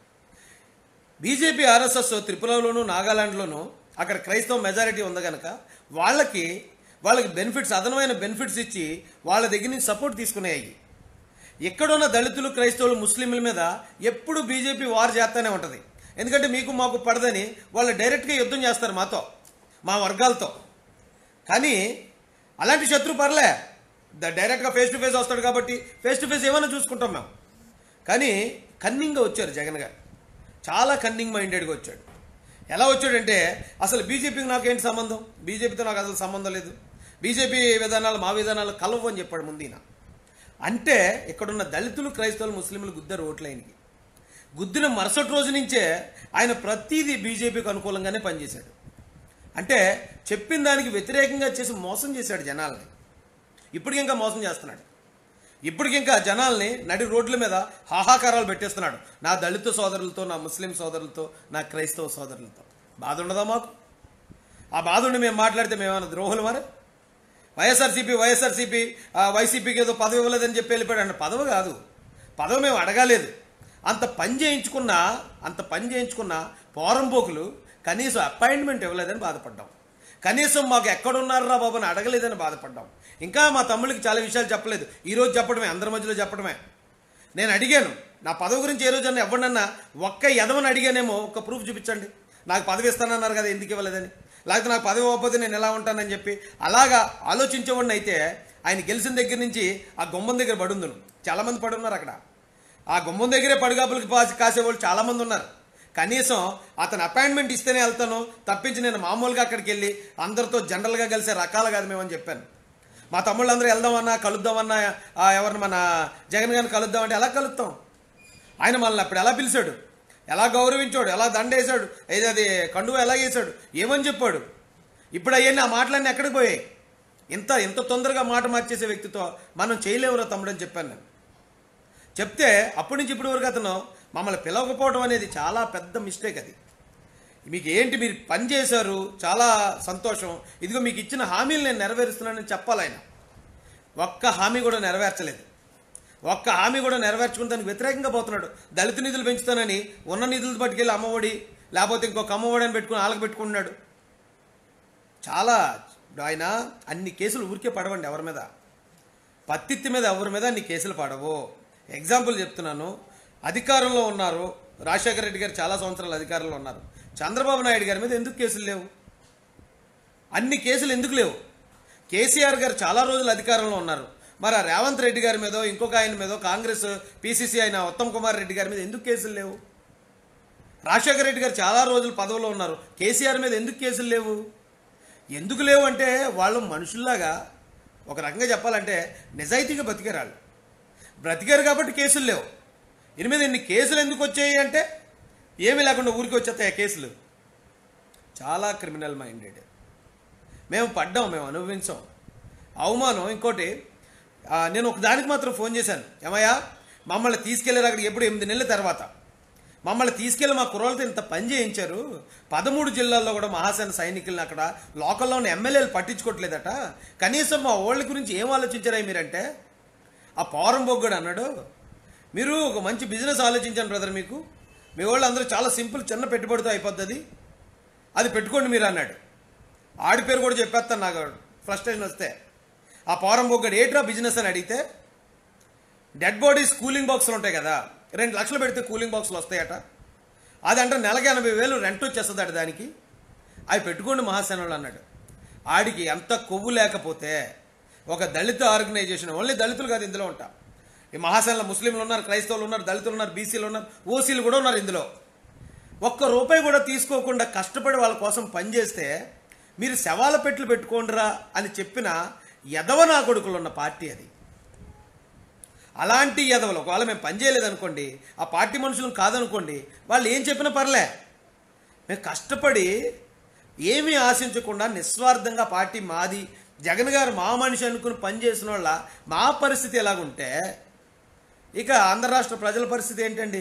బీజేపీ ఆర్ఎస్ఎస్ త్రిపురలోను నాగాలాండ్లోను అక్కడ క్రైస్తవ మెజారిటీ ఉంది కనుక వాళ్ళకి వాళ్ళకి బెనిఫిట్స్ అదనమైన బెనిఫిట్స్ ఇచ్చి వాళ్ళ దగ్గర నుంచి సపోర్ట్ తీసుకునేవి ఎక్కడున్న దళితులు క్రైస్తవులు ముస్లింల మీద ఎప్పుడు బీజేపీ వార్ చేస్తూనే ఉంటుంది ఎందుకంటే మీకు మాకు పడదని వాళ్ళు డైరెక్ట్గా యుద్ధం చేస్తారు మాతో మా వర్గాలతో కానీ అలాంటి శత్రు పర్లే ద- డైరెక్ట్గా ఫేస్ టు ఫేస్ వస్తాడు కాబట్టి ఫేస్ టు ఫేస్ ఏమైనా చూసుకుంటాం మేము కానీ కన్నింగ్గా వచ్చారు జగన్ గారు చాలా కన్నింగ్ మైండెడ్గా వచ్చాడు ఎలా వచ్చాడంటే అసలు బీజేపీకి నాకేంటి సంబంధం బీజేపీతో నాకు అసలు సంబంధం లేదు బీజేపీ విధానాలు మా విధానాలు కలవు అని చెప్పాడు ముందు ఈయన అంటే ఇక్కడున్న దళితులు క్రైస్తవులు ముస్లింలు గుద్దారు ఓట్లైనకి గుద్దిన మరుసటి రోజు నుంచే ఆయన ప్రతిదీ బీజేపీకి అనుకూలంగానే పనిచేశాడు అంటే చెప్పిన దానికి వ్యతిరేకంగా చేసి మోసం చేశాడు జనాల్ని ఇప్పటికి ఇంకా మోసం చేస్తున్నాడు ఇప్పటికి ఇంకా జనాల్ని నడి రోడ్ల మీద హాహాకారాలు పెట్టేస్తున్నాడు నా దళిత సోదరులతో నా ముస్లిం సోదరులతో నా క్రైస్తవ సోదరులతో బాధ ఉండదా మాకు ఆ బాధ ఉండి మేము మాట్లాడితే మేమేమన్నా ద్రోహులు మరి వైఎస్ఆర్సీపీ వైఎస్ఆర్సీపీ ఆ, వైసీపీకి ఏదో పదవి ఇవ్వలేదని చెప్పి వెళ్ళిపోయాడు అంటే పదవి కాదు పదవి మేము అడగాలేదు అంత పని చేయించుకున్నా అంత పని చేయించుకున్న పోరంపోకులు కనీసం అపాయింట్మెంట్ ఇవ్వలేదని బాధపడ్డాం కనీసం మాకు ఎక్కడున్నారా బాబు అని అడగలేదని బాధపడ్డాం ఇంకా మా తమ్ముళ్ళకి చాలా విషయాలు చెప్పలేదు ఈ రోజు చెప్పడమే అందరి మధ్యలో చెప్పడమే నేను అడిగాను నా పదవి గురించి ఏ రోజన్నా ఎవరినన్నా ఒక్క ఎదవని అడిగానేమో ఒక్క ప్రూఫ్ చూపించండి నాకు పదవి ఇస్తానన్నారు కదా ఎందుకు ఇవ్వలేదని లేకపోతే నాకు పదవి ఇవ్వకపోతే నేను ఎలా ఉంటానని చెప్పి అలాగా ఆలోచించేవాడిని అయితే ఆయన గెలిచిన దగ్గర నుంచి ఆ గుమ్మం దగ్గర పడుందును చాలామంది పడి ఉన్నారు అక్కడ ఆ గుమ్మం దగ్గరే పడిగాపులకి పాసి కాసేవాళ్ళు చాలామంది ఉన్నారు కనీసం అతను అపాయింట్మెంట్ ఇస్తేనే వెళ్తాను తప్పించి నేను మామూలుగా అక్కడికి వెళ్ళి అందరితో జనరల్గా కలిసే రకాలు కాదు మేమని చెప్పాను మా తమ్ముళ్ళందరూ వెళ్దామన్నా కలుద్దామన్నా ఆ, ఎవరిని మన జగన్ గారిని కలుద్దామంటే ఎలా కలుద్దాం ఆయన మనల్ని అప్పుడు ఎలా పిలిచాడు ఎలా గౌరవించాడు ఎలా దండేశాడు ఏది అది కండువ ఎలా వేసాడు ఏమని చెప్పాడు ఇప్పుడు అవన్నీ ఆ మాటలన్నీ ఎక్కడికి పోయాయి ఇంత ఇంత తొందరగా మాట మార్చేసే వ్యక్తితో మనం చేయలేవురా తమ్ముడని చెప్పాను నేను చెప్తే అప్పటి నుంచి ఇప్పటి వరకు అతను మమ్మల్ని పిలవకపోవడం అనేది చాలా పెద్ద మిస్టేక్ అది మీకు ఏంటి మీరు పని చేశారు చాలా సంతోషం ఇదిగో మీకు ఇచ్చిన హామీలు నేను నెరవేరుస్తున్నానని చెప్పాలి ఆయన ఒక్క హామీ కూడా నెరవేర్చలేదు ఒక్క హామీ కూడా నెరవేర్చుకుని దానికి వ్యతిరేకంగా పోతున్నాడు దళిత నిధులు పెంచుతానని ఉన్న నిధులు పట్టుకెళ్ళి అమ్మఒడి లేకపోతే ఇంకొక అమ్మఒడి అని పెట్టుకుని వాళ్ళకి పెట్టుకుంటున్నాడు చాలా ఆయన అన్ని కేసులు ఊరికే పడవండి ఎవరి మీద పత్తిత్తి మీద ఎవరి మీద అన్ని కేసులు పడవు ఎగ్జాంపుల్ చెప్తున్నాను అధికారంలో ఉన్నారు రాజశేఖర రెడ్డి గారు చాలా సంవత్సరాలు అధికారంలో ఉన్నారు చంద్రబాబు నాయుడు గారి మీద ఎందుకు కేసులు లేవు అన్ని కేసులు ఎందుకు లేవు కేసీఆర్ గారు చాలా రోజులు అధికారంలో ఉన్నారు మరి ఆ రేవంత్ రెడ్డి గారి మీదో ఇంకొక ఆయన మీదో కాంగ్రెస్ పీసీసీ అయిన ఉత్తమ్ కుమార్ రెడ్డి గారి మీద ఎందుకు కేసులు లేవు రాజశేఖర రెడ్డి గారు చాలా రోజులు పదవిలో ఉన్నారు కేసీఆర్ మీద ఎందుకు కేసులు లేవు ఎందుకు లేవు అంటే వాళ్ళు మనుషుల్లాగా ఒక రకంగా చెప్పాలంటే నిజాయితీగా బతికారు వాళ్ళు బ్రతికారు కాబట్టి కేసులు లేవు దీని మీద ఇన్ని కేసులు ఎందుకు వచ్చాయి అంటే ఏమీ లేకుండా ఊరికి వచ్చేస్తాయి ఆ కేసులు చాలా క్రిమినల్ మైండెడ్ మేము పడ్డాం మేము అనుభవించాం అవమానం ఇంకోటి ఆ, నేను ఒక దానికి మాత్రం ఫోన్ చేశాను ఏమయ్యా మమ్మల్ని తీసుకెళ్ళారు అక్కడికి ఎప్పుడు ఎనిమిది నెలల తర్వాత మమ్మల్ని తీసుకెళ్ళి మా కుర్రోళ్ళతో ఇంత పని చేయించారు పదమూడు జిల్లాల్లో కూడా మహాసేన సైనికులను అక్కడ లోకల్లో ఉన్న ఎమ్మెల్యేలు పట్టించుకోవట్లేదట కనీసం మా వాళ్ళ గురించి ఏం ఆలోచించారా మీరంటే ఆ పౌరం బొగ్గుడు అన్నాడు మీరు ఒక మంచి బిజినెస్ ఆలోచించాను బ్రదర్ మీకు మీ వాళ్ళు అందరూ చాలా సింపుల్ చిన్న పెట్టుబడితో అయిపోద్ది అది అది పెట్టుకోండి మీరు అన్నాడు ఆడి పేరు కూడా చెప్పేస్తాను నాకు ఫ్రస్ట్రేషన్ వస్తే ఆ పౌరం బొగ్గడు ఏట్రా బిజినెస్ అని అడిగితే డెడ్ బాడీస్ కూలింగ్ బాక్సులు ఉంటాయి కదా రెండు లక్షలు పెడితే కూలింగ్ బాక్సులు వస్తాయట అదంటే నెలకి ఎనభై వేలు రెంట్ వచ్చేస్తుందట దానికి అవి పెట్టుకోండి మహాసేనలు అన్నాడు ఆడికి ఎంత కొవ్వు లేకపోతే ఒక దళిత ఆర్గనైజేషన్ ఓన్లీ దళితులు కాదు ఇందులో ఉంటా ఈ మహాసేనలో ముస్లింలు ఉన్నారు క్రైస్తవులు ఉన్నారు దళితులు ఉన్నారు బీసీలు ఉన్నారు ఓసీలు కూడా ఉన్నారు ఇందులో ఒక్క రూపాయి కూడా తీసుకోకుండా కష్టపడి వాళ్ళ కోసం పనిచేస్తే మీరు శవాల పెట్లు పెట్టుకోండిరా అని చెప్పిన ఎదవ నా కొడుకులు ఉన్న పార్టీ అది అలాంటి ఎదవలు ఒకవేళ మేము పనిచేయలేదు అనుకోండి ఆ పార్టీ మనుషులను కాదనుకోండి వాళ్ళు ఏం చెప్పినా పర్లే మేము కష్టపడి ఏమీ ఆశించకుండా నిస్వార్థంగా పార్టీ మాది జగన్ గారు మా మనిషి అనుకుని పనిచేసిన వాళ్ళ మా పరిస్థితి ఎలాగుంటే ఇక ఆంధ్ర రాష్ట్ర ప్రజల పరిస్థితి ఏంటండి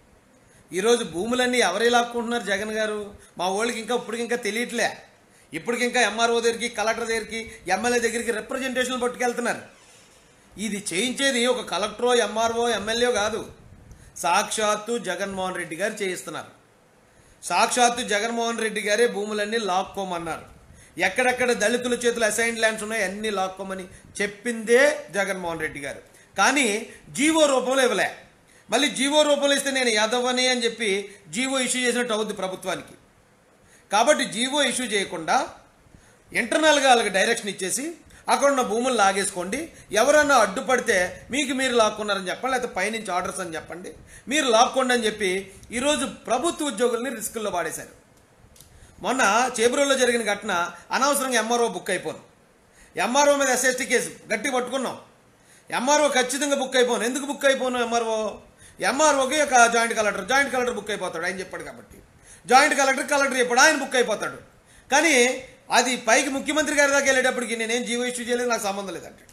ఈరోజు భూములన్నీ ఎవరు లాక్కుంటున్నారు జగన్ గారు మా వాళ్ళకి ఇంకా ఇప్పటికి ఇంకా తెలియట్లే ఇప్పటికి ఇంకా ఎంఆర్ఓ దగ్గరికి కలెక్టర్ దగ్గరికి ఎమ్మెల్యే దగ్గరికి రిప్రజెంటేషన్ పట్టుకెళ్తున్నారు ఇది చేయించేది ఒక కలెక్టరో ఎంఆర్ఓ ఎమ్మెల్యే కాదు సాక్షాత్తు జగన్మోహన్ రెడ్డి గారు చేయిస్తున్నారు సాక్షాత్తు జగన్మోహన్ రెడ్డి గారే భూములన్నీ లాక్కోమన్నారు ఎక్కడెక్కడ దళితుల చేతులు అసైన్ ల్యాండ్స్ ఉన్నాయి అన్ని లాక్కోమని చెప్పిందే జగన్మోహన్ రెడ్డి గారు కానీ జీవో రూపంలో ఇవ్వలే మళ్ళీ జీవో రూపంలో ఇస్తే నేను యాదవని అని చెప్పి జీవో ఇష్యూ చేసినట్టు అవుద్ది ప్రభుత్వానికి కాబట్టి జీవో ఇష్యూ చేయకుండా ఇంటర్నల్గా వాళ్ళకి డైరెక్షన్ ఇచ్చేసి అక్కడ ఉన్న భూములు లాగేసుకోండి ఎవరన్నా అడ్డుపడితే మీకు మీరు లాక్కున్నారని చెప్పండి లేకపోతే పైనుంచి ఆర్డర్స్ అని చెప్పండి మీరు లాక్కోండి అని చెప్పి ఈరోజు ప్రభుత్వ ఉద్యోగుల్ని రిస్కుల్లో పాడేశారు మొన్న చేబ్రోల్లో జరిగిన ఘటన అనవసరంగా ఎంఆర్ఓ బుక్ అయిపోను ఎంఆర్ఓ మీద ఎస్ఎస్టీ కేసు గట్టి పట్టుకున్నాం ఎంఆర్ఓ ఖచ్చితంగా బుక్ అయిపోను ఎందుకు బుక్ అయిపోను ఎంఆర్ఓ ఎంఆర్ఓకి ఒక joint collector joint collector book అయిపోతాడు ఆయన చెప్పాడు కాబట్టి జాయింట్ కలెక్టర్ కలెక్టర్ చెప్పాడు ఆయన బుక్ అయిపోతాడు కానీ అది పైకి ముఖ్యమంత్రి గారి దాకా వెళ్ళేటప్పటికి నేనేం జీవో ఇష్యూ చేయలేదు నాకు సంబంధం లేదంటాడు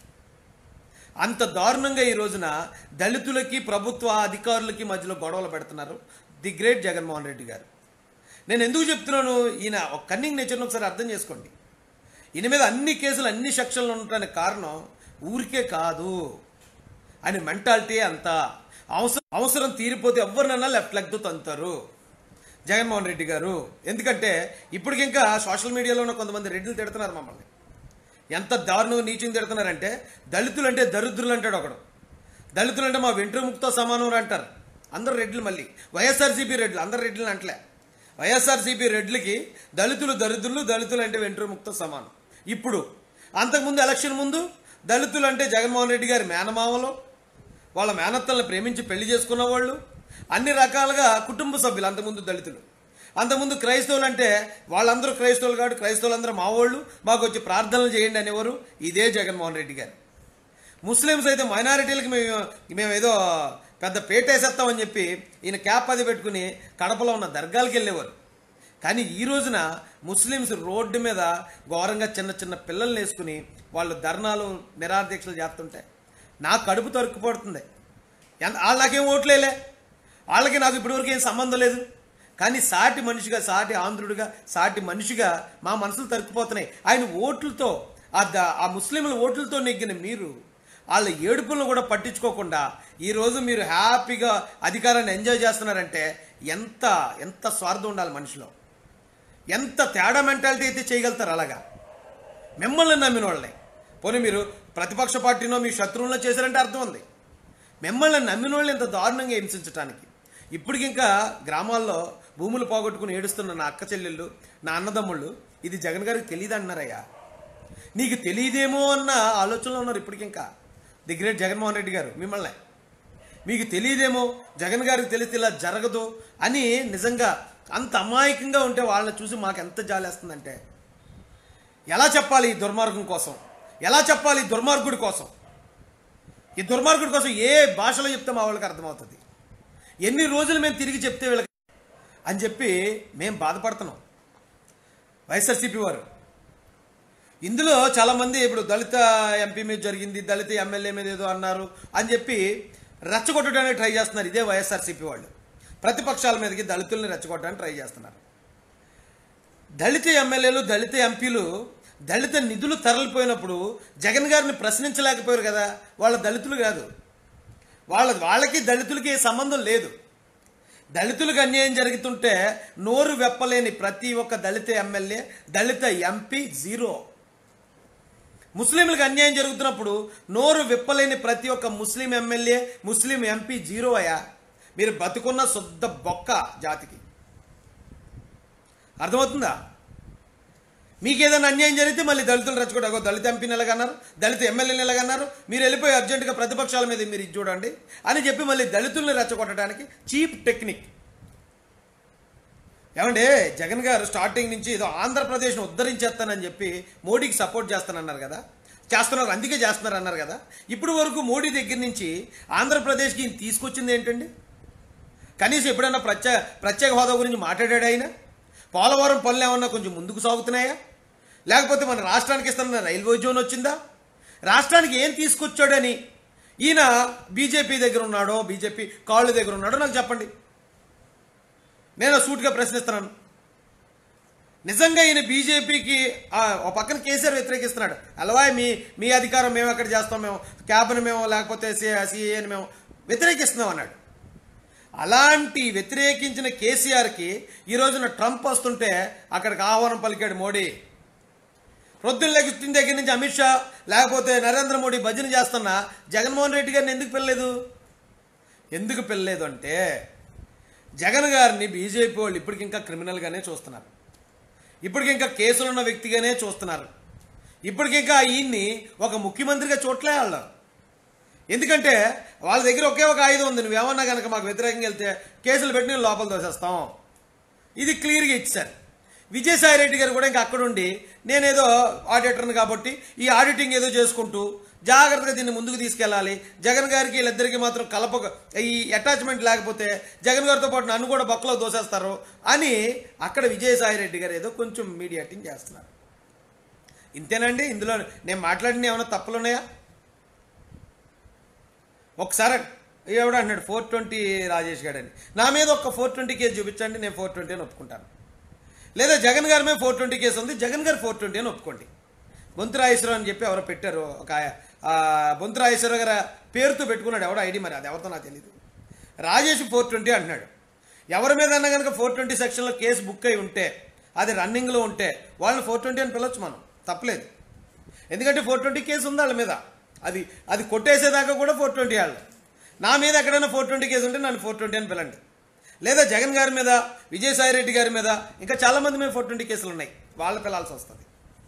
అంత దారుణంగా ఈ రోజున దళితులకి ప్రభుత్వ అధికారులకి మధ్యలో గొడవలు పెడుతున్నారు ది గ్రేట్ జగన్మోహన్ రెడ్డి గారు నేను ఎందుకు చెప్తున్నాను ఈయన ఒక కన్నింగ్ నేచర్ని ఒకసారి అర్థం చేసుకోండి ఈయన మీద అన్ని కేసులు అన్ని సెక్షన్లు ఉండటానికి కారణం ఊరికే కాదు ఆయన మెంటాలిటీ అంత అవసరం అవసరం తీరిపోతే ఎవరినన్నా లెఫ్ట్ లెగ్తో తంతారు జగన్మోహన్ రెడ్డి గారు ఎందుకంటే ఇప్పటికి ఇంకా సోషల్ మీడియాలో ఉన్న కొంతమంది రెడ్డిలు తిడుతున్నారు మమ్మల్ని ఎంత దారుణంగా నీచం తిడుతున్నారంటే దళితులు అంటే దరిద్రులు అంటాడు ఒకడు దళితులు అంటే మా వెంట్రుముక్తో సమానం అంటారు అందరు రెడ్లు మళ్ళీ వైఎస్ఆర్సీపీ రెడ్లు అందరు రెడ్లు అంటలే వైఎస్ఆర్సీపీ రెడ్లకి దళితులు దరిద్రులు దళితులు అంటే వెంట్రుముక్తో సమానం ఇప్పుడు అంతకుముందు ఎలక్షన్ ముందు దళితులు అంటే జగన్మోహన్ రెడ్డి గారి మేనమామలు వాళ్ళ మేనత్తలను ప్రేమించి పెళ్లి చేసుకున్న వాళ్ళు అన్ని రకాలుగా కుటుంబ సభ్యులు అంతకుముందు దళితులు అంతకుముందు క్రైస్తవులు అంటే వాళ్ళందరూ క్రైస్తవులు కాబట్టి క్రైస్తవులందరూ మా వాళ్ళు మాకు వచ్చి ప్రార్థనలు చేయండి అనేవారు ఇదే జగన్మోహన్ రెడ్డి గారు ముస్లిమ్స్ అయితే మైనారిటీలకి మేము మేము ఏదో పెద్ద పేట వేసేస్తామని చెప్పి ఈయన క్యాప్ అది పెట్టుకుని కడపలో ఉన్న దర్గాలకు వెళ్ళేవారు కానీ ఈ రోజున ముస్లిమ్స్ రోడ్డు మీద ఘోరంగా చిన్న చిన్న పిల్లల్ని వేసుకుని వాళ్ళు ధర్నాలు నిరాదీక్షలు చేస్తుంటే నా కడుపు తరుక్కుపడుతుంది ఎంత వాళ్ళు నాకేం ఓట్లేలే వాళ్ళకి నాకు ఇప్పటివరకు ఏం సంబంధం లేదు కానీ సాటి మనిషిగా సాటి ఆంధ్రుడిగా సాటి మనిషిగా మా మనసులు తరుక్కుపోతున్నాయి ఆయన ఓట్లతో ఆ ద- ఆ ముస్లింల ఓట్లతో నెగ్గిన మీరు వాళ్ళ ఏడుపులను కూడా పట్టించుకోకుండా ఈరోజు మీరు హ్యాపీగా అధికారాన్ని ఎంజాయ్ చేస్తున్నారంటే ఎంత ఎంత స్వార్థం ఉండాలి మనిషిలో ఎంత తేడా మెంటాలిటీ అయితే చేయగలుగుతారు అలాగా మిమ్మల్ని నమ్మిన వాళ్ళని పోనీ మీరు ప్రతిపక్ష పార్టీనో మీ శత్రువులను చేశారంటే అర్థం ఉంది మిమ్మల్ని నమ్మిన వాళ్ళని ఇంత దారుణంగా హింసించడానికి ఇప్పటికి ఇంకా గ్రామాల్లో భూములు పోగొట్టుకుని ఏడుస్తున్న నా అక్క చెల్లెళ్ళు నా అన్నదమ్ముళ్ళు ఇది జగన్ గారికి తెలియదు అంటున్నారయ్యా నీకు తెలియదేమో అన్న ఆలోచనలో ఉన్నారు ఇప్పటికి ఇంకా ది గ్రేట్ జగన్మోహన్ రెడ్డి గారు మిమ్మల్ని మీకు తెలియదేమో జగన్ గారికి తెలిస్తే ఇలా జరగదు అని నిజంగా అంత అమాయకంగా ఉంటే వాళ్ళని చూసి మాకు ఎంత జాలేస్తుందంటే ఎలా చెప్పాలి ఈ దుర్మార్గం కోసం ఎలా చెప్పాలి ఈ దుర్మార్గుడి కోసం ఈ దుర్మార్గుడి కోసం ఏ భాషలో చెప్తే మా వాళ్ళకి అర్థమవుతుంది ఎన్ని రోజులు మేము తిరిగి చెప్తే వీళ్ళకి అని చెప్పి మేము బాధపడుతున్నాం వైఎస్ఆర్సీపీ వారు ఇందులో చాలామంది ఇప్పుడు దళిత ఎంపీ మీద జరిగింది దళిత ఎమ్మెల్యే మీద ఏదో అన్నారు అని చెప్పి రెచ్చగొట్టడానికి ట్రై చేస్తున్నారు ఇదే వైఎస్ఆర్సీపీ వాళ్ళు ప్రతిపక్షాల మీదకి దళితుల్ని రెచ్చగొట్టడానికి ట్రై చేస్తున్నారు దళిత ఎమ్మెల్యేలు దళిత ఎంపీలు దళిత నిధులు తరలిపోయినప్పుడు జగన్ గారిని ప్రశ్నించలేకపోయారు కదా వాళ్ళ దళితులు కాదు వాళ్ళ వాళ్ళకి దళితులకి ఏ సంబంధం లేదు దళితులకు అన్యాయం జరుగుతుంటే నోరు వెప్పలేని ప్రతి ఒక్క దళిత ఎమ్మెల్యే దళిత ఎంపీ జీరో ముస్లింలకు అన్యాయం జరుగుతున్నప్పుడు నోరు విప్పలేని ప్రతి ఒక్క ముస్లిం ఎమ్మెల్యే ముస్లిం ఎంపీ జీరో అయ్యా మీరు బతుకున్న శుద్ధ బొక్క జాతికి అర్థమవుతుందా మీకు ఏదైనా అన్యాయం జరిగితే మళ్ళీ దళితులు రెచ్చగొట్టు అగో దళిత ఎంపీని ఎలాగన్నారు దళిత ఎమ్మెల్యేని ఎలాగన్నారు మీరు వెళ్ళిపోయి అర్జెంటుగా ప్రతిపక్షాల మీద మీరు ఇది చూడండి అని చెప్పి మళ్ళీ దళితుల్ని రెచ్చగొట్టడానికి చీప్ టెక్నిక్ ఏమంటే జగన్ గారు స్టార్టింగ్ నుంచి ఏదో ఆంధ్రప్రదేశ్ను ఉద్ధరించేస్తానని చెప్పి మోడీకి సపోర్ట్ చేస్తానన్నారు కదా చేస్తున్నారు అందుకే చేస్తున్నారు అన్నారు కదా ఇప్పుడు వరకు మోడీ దగ్గర నుంచి ఆంధ్రప్రదేశ్కి ఈయన తీసుకొచ్చింది ఏంటండి కనీసం ఎప్పుడైనా ప్రత్యేక ప్రత్యేక హోదా గురించి మాట్లాడాడు ఆయన పోలవరం పనులు ఏమన్నా కొంచెం ముందుకు సాగుతున్నాయా లేకపోతే మన రాష్ట్రానికి ఇస్తున్న రైల్వే జోన్ వచ్చిందా రాష్ట్రానికి ఏం తీసుకొచ్చాడని ఈయన బీజేపీ దగ్గర ఉన్నాడో బీజేపీ కాళ్ళు దగ్గర ఉన్నాడో నాకు చెప్పండి నేను సూటిగా ప్రశ్నిస్తున్నాను నిజంగా ఈయన బీజేపీకి ఒక పక్కన కేసీఆర్ వ్యతిరేకిస్తున్నాడు అలవాయ్ మీ మీ అధికారం మేము ఎక్కడ చేస్తాం మేము క్యాబ్ని మేము లేకపోతే సిఏని మేము వ్యతిరేకిస్తున్నాం అన్నాడు అలాంటి వ్యతిరేకించిన కేసీఆర్కి ఈ రోజున ట్రంప్ వస్తుంటే అక్కడికి ఆహ్వానం పలికాడు మోడీ ప్రొద్దున లెగుస్తున్న దగ్గర నుంచి అమిత్ షా లేకపోతే నరేంద్ర మోడీ భజన చేస్తున్న జగన్మోహన్ రెడ్డి గారిని ఎందుకు పిల్లలేదు ఎందుకు పిల్లలేదు అంటే జగన్ గారిని బీజేపీ వాళ్ళు ఇప్పటికి ఇంకా క్రిమినల్గానే చూస్తున్నారు ఇప్పటికి ఇంకా కేసులున్న వ్యక్తిగానే చూస్తున్నారు ఇప్పటికి ఇంకా ఈయన్ని ఒక ముఖ్యమంత్రిగా చూడలే వాళ్ళు ఎందుకంటే వాళ్ళ దగ్గర ఒకే ఒక ఆయుధం ఉంది నువ్వేమన్నా కనుక మాకు వ్యతిరేకంగా వెళ్తే కేసులు పెట్టి నేను లోపల దోసేస్తాం ఇది క్లియర్గా ఇచ్చారు విజయసాయి రెడ్డి గారు కూడా ఇంకా అక్కడుండి నేనేదో ఆడిటర్ని కాబట్టి ఈ ఆడిటింగ్ ఏదో చేసుకుంటూ జాగ్రత్తగా దీన్ని ముందుకు తీసుకెళ్ళాలి జగన్ గారికి వీళ్ళిద్దరికి మాత్రం కలప ఈ అటాచ్మెంట్ లేకపోతే జగన్ గారితో పాటు నన్ను కూడా బొక్కలో దోసేస్తారు అని అక్కడ విజయసాయి రెడ్డి గారు ఏదో కొంచెం మీడియాటింగ్ చేస్తున్నారు ఇంతేనండి ఇందులో నేను మాట్లాడిన ఏమైనా తప్పులు ఉన్నాయా ఒకసారి ఎవడు అంటున్నాడు ఫోర్ ట్వంటీ రాజేష్ గారని నా మీద ఒక ఫోర్ ట్వంటీ కేసు చూపించండి నేను ఫోర్ ట్వంటీ అని ఒప్పుకుంటాను లేదా జగన్ గారి మీద ఫోర్ ట్వంటీ కేసు ఉంది జగన్ గారు ఫోర్ ట్వంటీ అని ఒప్పుకోండి బొంతురాయేశ్వరరావు అని చెప్పి ఎవరో పెట్టారు ఒక ఆ, బొంతురాయేశ్వరరావు గారి పేరుతో పెట్టుకున్నాడు ఎవడో ఐడి మరి అది ఎవరితో నాకు తెలియదు రాజేష్ ఫోర్ ట్వంటీ అంటున్నాడు ఎవరి మీద అన్నా కనుక ఫోర్ ట్వంటీ సెక్షన్లో కేసు బుక్ అయి ఉంటే అది రన్నింగ్లో ఉంటే వాళ్ళని ఫోర్ ట్వంటీ అని పిలవచ్చు మనం తప్పలేదు ఎందుకంటే ఫోర్ ట్వంటీ కేసు ఉంది వాళ్ళ మీద అది అది కొట్టేసేదాకా కూడా ఫోర్ ట్వంటీ వాళ్ళు నా మీద ఎక్కడైనా ఫోర్ ట్వంటీ కేసు ఉంటే నన్ను ఫోర్ ట్వంటీ అని పిలండి లేదా జగన్ గారి మీద విజయసాయి రెడ్డి గారి మీద ఇంకా చాలా మంది మీద ఫోర్ ట్వంటీ కేసులు ఉన్నాయి వాళ్ళు పిలాల్సి వస్తుంది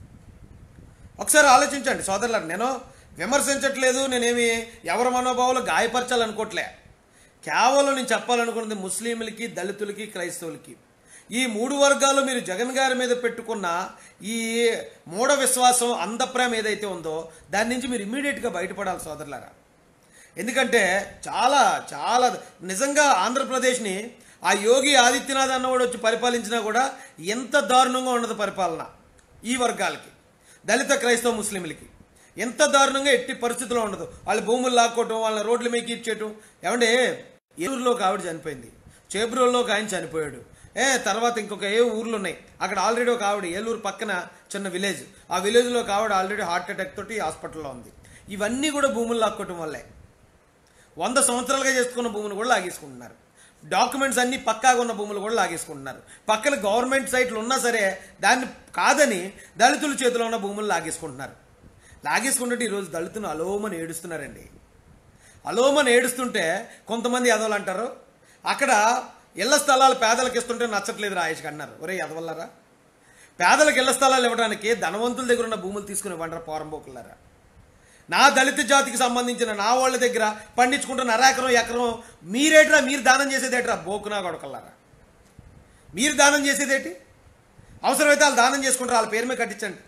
ఒకసారి ఆలోచించండి సోదరులారు నేను విమర్శించట్లేదు నేనేమి ఎవరి మనోభావాలు గాయపరచాలనుకోవట్లే కేవలం నేను చెప్పాలనుకున్నది ముస్లింలకి దళితులకి క్రైస్తవులకి ఈ మూడు వర్గాలు మీరు జగన్ గారి మీద పెట్టుకున్న ఈ మూఢ విశ్వాసం అంధప్రేమ ఏదైతే ఉందో దాని నుంచి మీరు ఇమ్మీడియట్గా బయటపడాలి సోదరులారా ఎందుకంటే చాలా చాలా నిజంగా ఆంధ్రప్రదేశ్ని ఆ యోగి ఆదిత్యనాథ్ అన్నవాడు వచ్చి పరిపాలించినా కూడా ఎంత దారుణంగా ఉండదు పరిపాలన ఈ వర్గాలకి దళిత క్రైస్తవ ముస్లింలకి ఎంత దారుణంగా ఎట్టి పరిస్థితుల్లో ఉండదు వాళ్ళ భూములు లాక్కోవటం వాళ్ళ రోడ్ల మీద ఇచ్చేయటం ఏమంటే ఏలూరులో ఒక ఆవిడ చనిపోయింది చేబ్రోల్లో ఒక ఆయన చనిపోయాడు ఏ తర్వాత ఇంకొక ఏ ఊర్లు ఉన్నాయి అక్కడ ఆల్రెడీ ఒక ఆవిడ ఏలూరు పక్కన చిన్న విలేజ్ ఆ విలేజ్లో ఒక ఆవిడ ఆల్రెడీ హార్ట్ అటాక్ తోటి హాస్పిటల్లో ఉంది ఇవన్నీ కూడా భూములు లాక్కోవటం వల్లే వంద సంవత్సరాలుగా చేసుకున్న భూములు కూడా లాగేసుకుంటున్నారు డాక్యుమెంట్స్ అన్ని పక్కాగా ఉన్న భూములు కూడా లాగేసుకుంటున్నారు పక్కన గవర్నమెంట్ సైట్లు ఉన్నా సరే దాన్ని కాదని దళితుల చేతిలో ఉన్న భూములు లాగేసుకుంటున్నారు లాగేసుకుంటుంటే ఈరోజు దళితులు అలోమని ఏడుస్తున్నారండి అలోమని ఏడుస్తుంటే కొంతమంది ఎదవలు అంటారు అక్కడ ఇళ్ల స్థలాలు పేదలకు ఇస్తుంటే నచ్చట్లేదు రాయేష్కి అన్నారు ఒరే ఎదవల్లారా పేదలకు ఇళ్ల స్థలాలు ఇవ్వడానికి ధనవంతుల దగ్గర ఉన్న భూములు తీసుకుని ఇవ్వంటారు పోరంబోకులారా నా దళిత జాతికి సంబంధించిన నా వాళ్ళ దగ్గర పండించుకుంటున్న అరెకరం ఎకరం మీరేట్రా మీరు దానం చేసేదేట్రా బోకునా కొడకల్లారా మీరు దానం చేసేదేటి అవసరమైతే వాళ్ళు దానం చేసుకుంటారు వాళ్ళ పేరు మీద కట్టించండి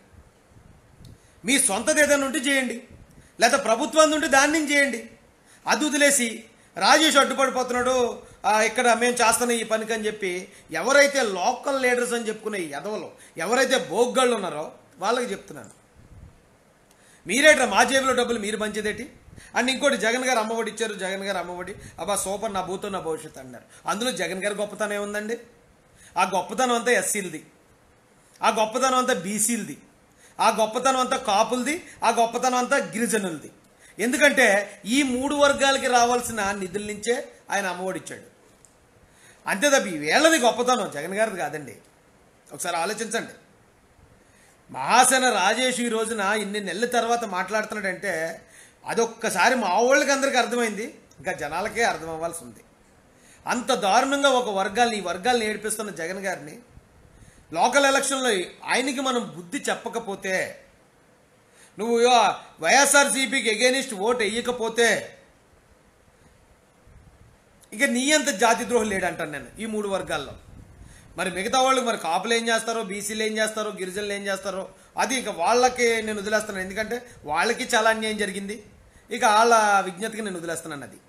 మీ సొంతది ఏదైనా ఉంటే చేయండి లేదా ప్రభుత్వం ఉంటే దాని నుంచి చేయండి అది వదిలేసి రాజేష్ అడ్డుపడిపోతున్నాడు ఆ, ఇక్కడ మేము చేస్తున్న ఈ పనికి అని చెప్పి ఎవరైతే లోకల్ లీడర్స్ అని చెప్పుకునే ఈ ఎదవలు ఎవరైతే బోగ్గాళ్ళు ఉన్నారో వాళ్ళకి చెప్తున్నాను మీరేట్రా మా జేబులో డబ్బులు మీరు పంచేదేటి అండ్ ఇంకోటి జగన్ గారు అమ్మఒడి ఇచ్చారు జగన్ గారు అమ్మఒడి అబ్బా సూపర్ నా భూతం నా భవిష్యత్తు అన్నారు అందులో జగన్ గారి గొప్పతనం ఏముందండి ఆ గొప్పతనం అంతా ఎస్సీలది ఆ గొప్పతనం అంతా బీసీలది ఆ గొప్పతనం అంతా కాపులది ఆ గొప్పతనం అంతా గిరిజనులది ఎందుకంటే ఈ మూడు వర్గాలకి రావాల్సిన నిధుల నుంచే ఆయన అమ్మఒడి ఇచ్చాడు అంతే తప్ప ఈ వేళది గొప్పతనం జగన్ గారిది కాదండి ఒకసారి ఆలోచించండి మహాసేన రాజేష్ ఈ రోజున ఇన్ని నెలల తర్వాత మాట్లాడుతున్నాడంటే అదొక్కసారి మా వాళ్ళకి అందరికీ అర్థమైంది ఇంకా జనాలకే అర్థం అవ్వాల్సి ఉంది అంత దారుణంగా ఒక వర్గాల్ని ఈ వర్గాల్ని ఏడిపిస్తున్న జగన్ గారిని లోకల్ ఎలక్షన్లో ఆయనకి మనం బుద్ధి చెప్పకపోతే నువ్వు వైఎస్ఆర్సీపీకి ఎగేనిస్ట్ ఓటు వేయకపోతే ఇక నీ అంత జాతి ద్రోహులు లేడంటాను నేను ఈ మూడు వర్గాల్లో మరి మిగతా వాళ్ళు మరి కాపులు ఏం చేస్తారో బీసీలు ఏం చేస్తారో గిరిజనులు ఏం చేస్తారో అది ఇక వాళ్ళకి నేను వదిలేస్తున్నాను ఎందుకంటే వాళ్ళకి చాలా అన్యాయం జరిగింది ఇక వాళ్ళ విజ్ఞతకి నేను వదిలేస్తున్నాను అది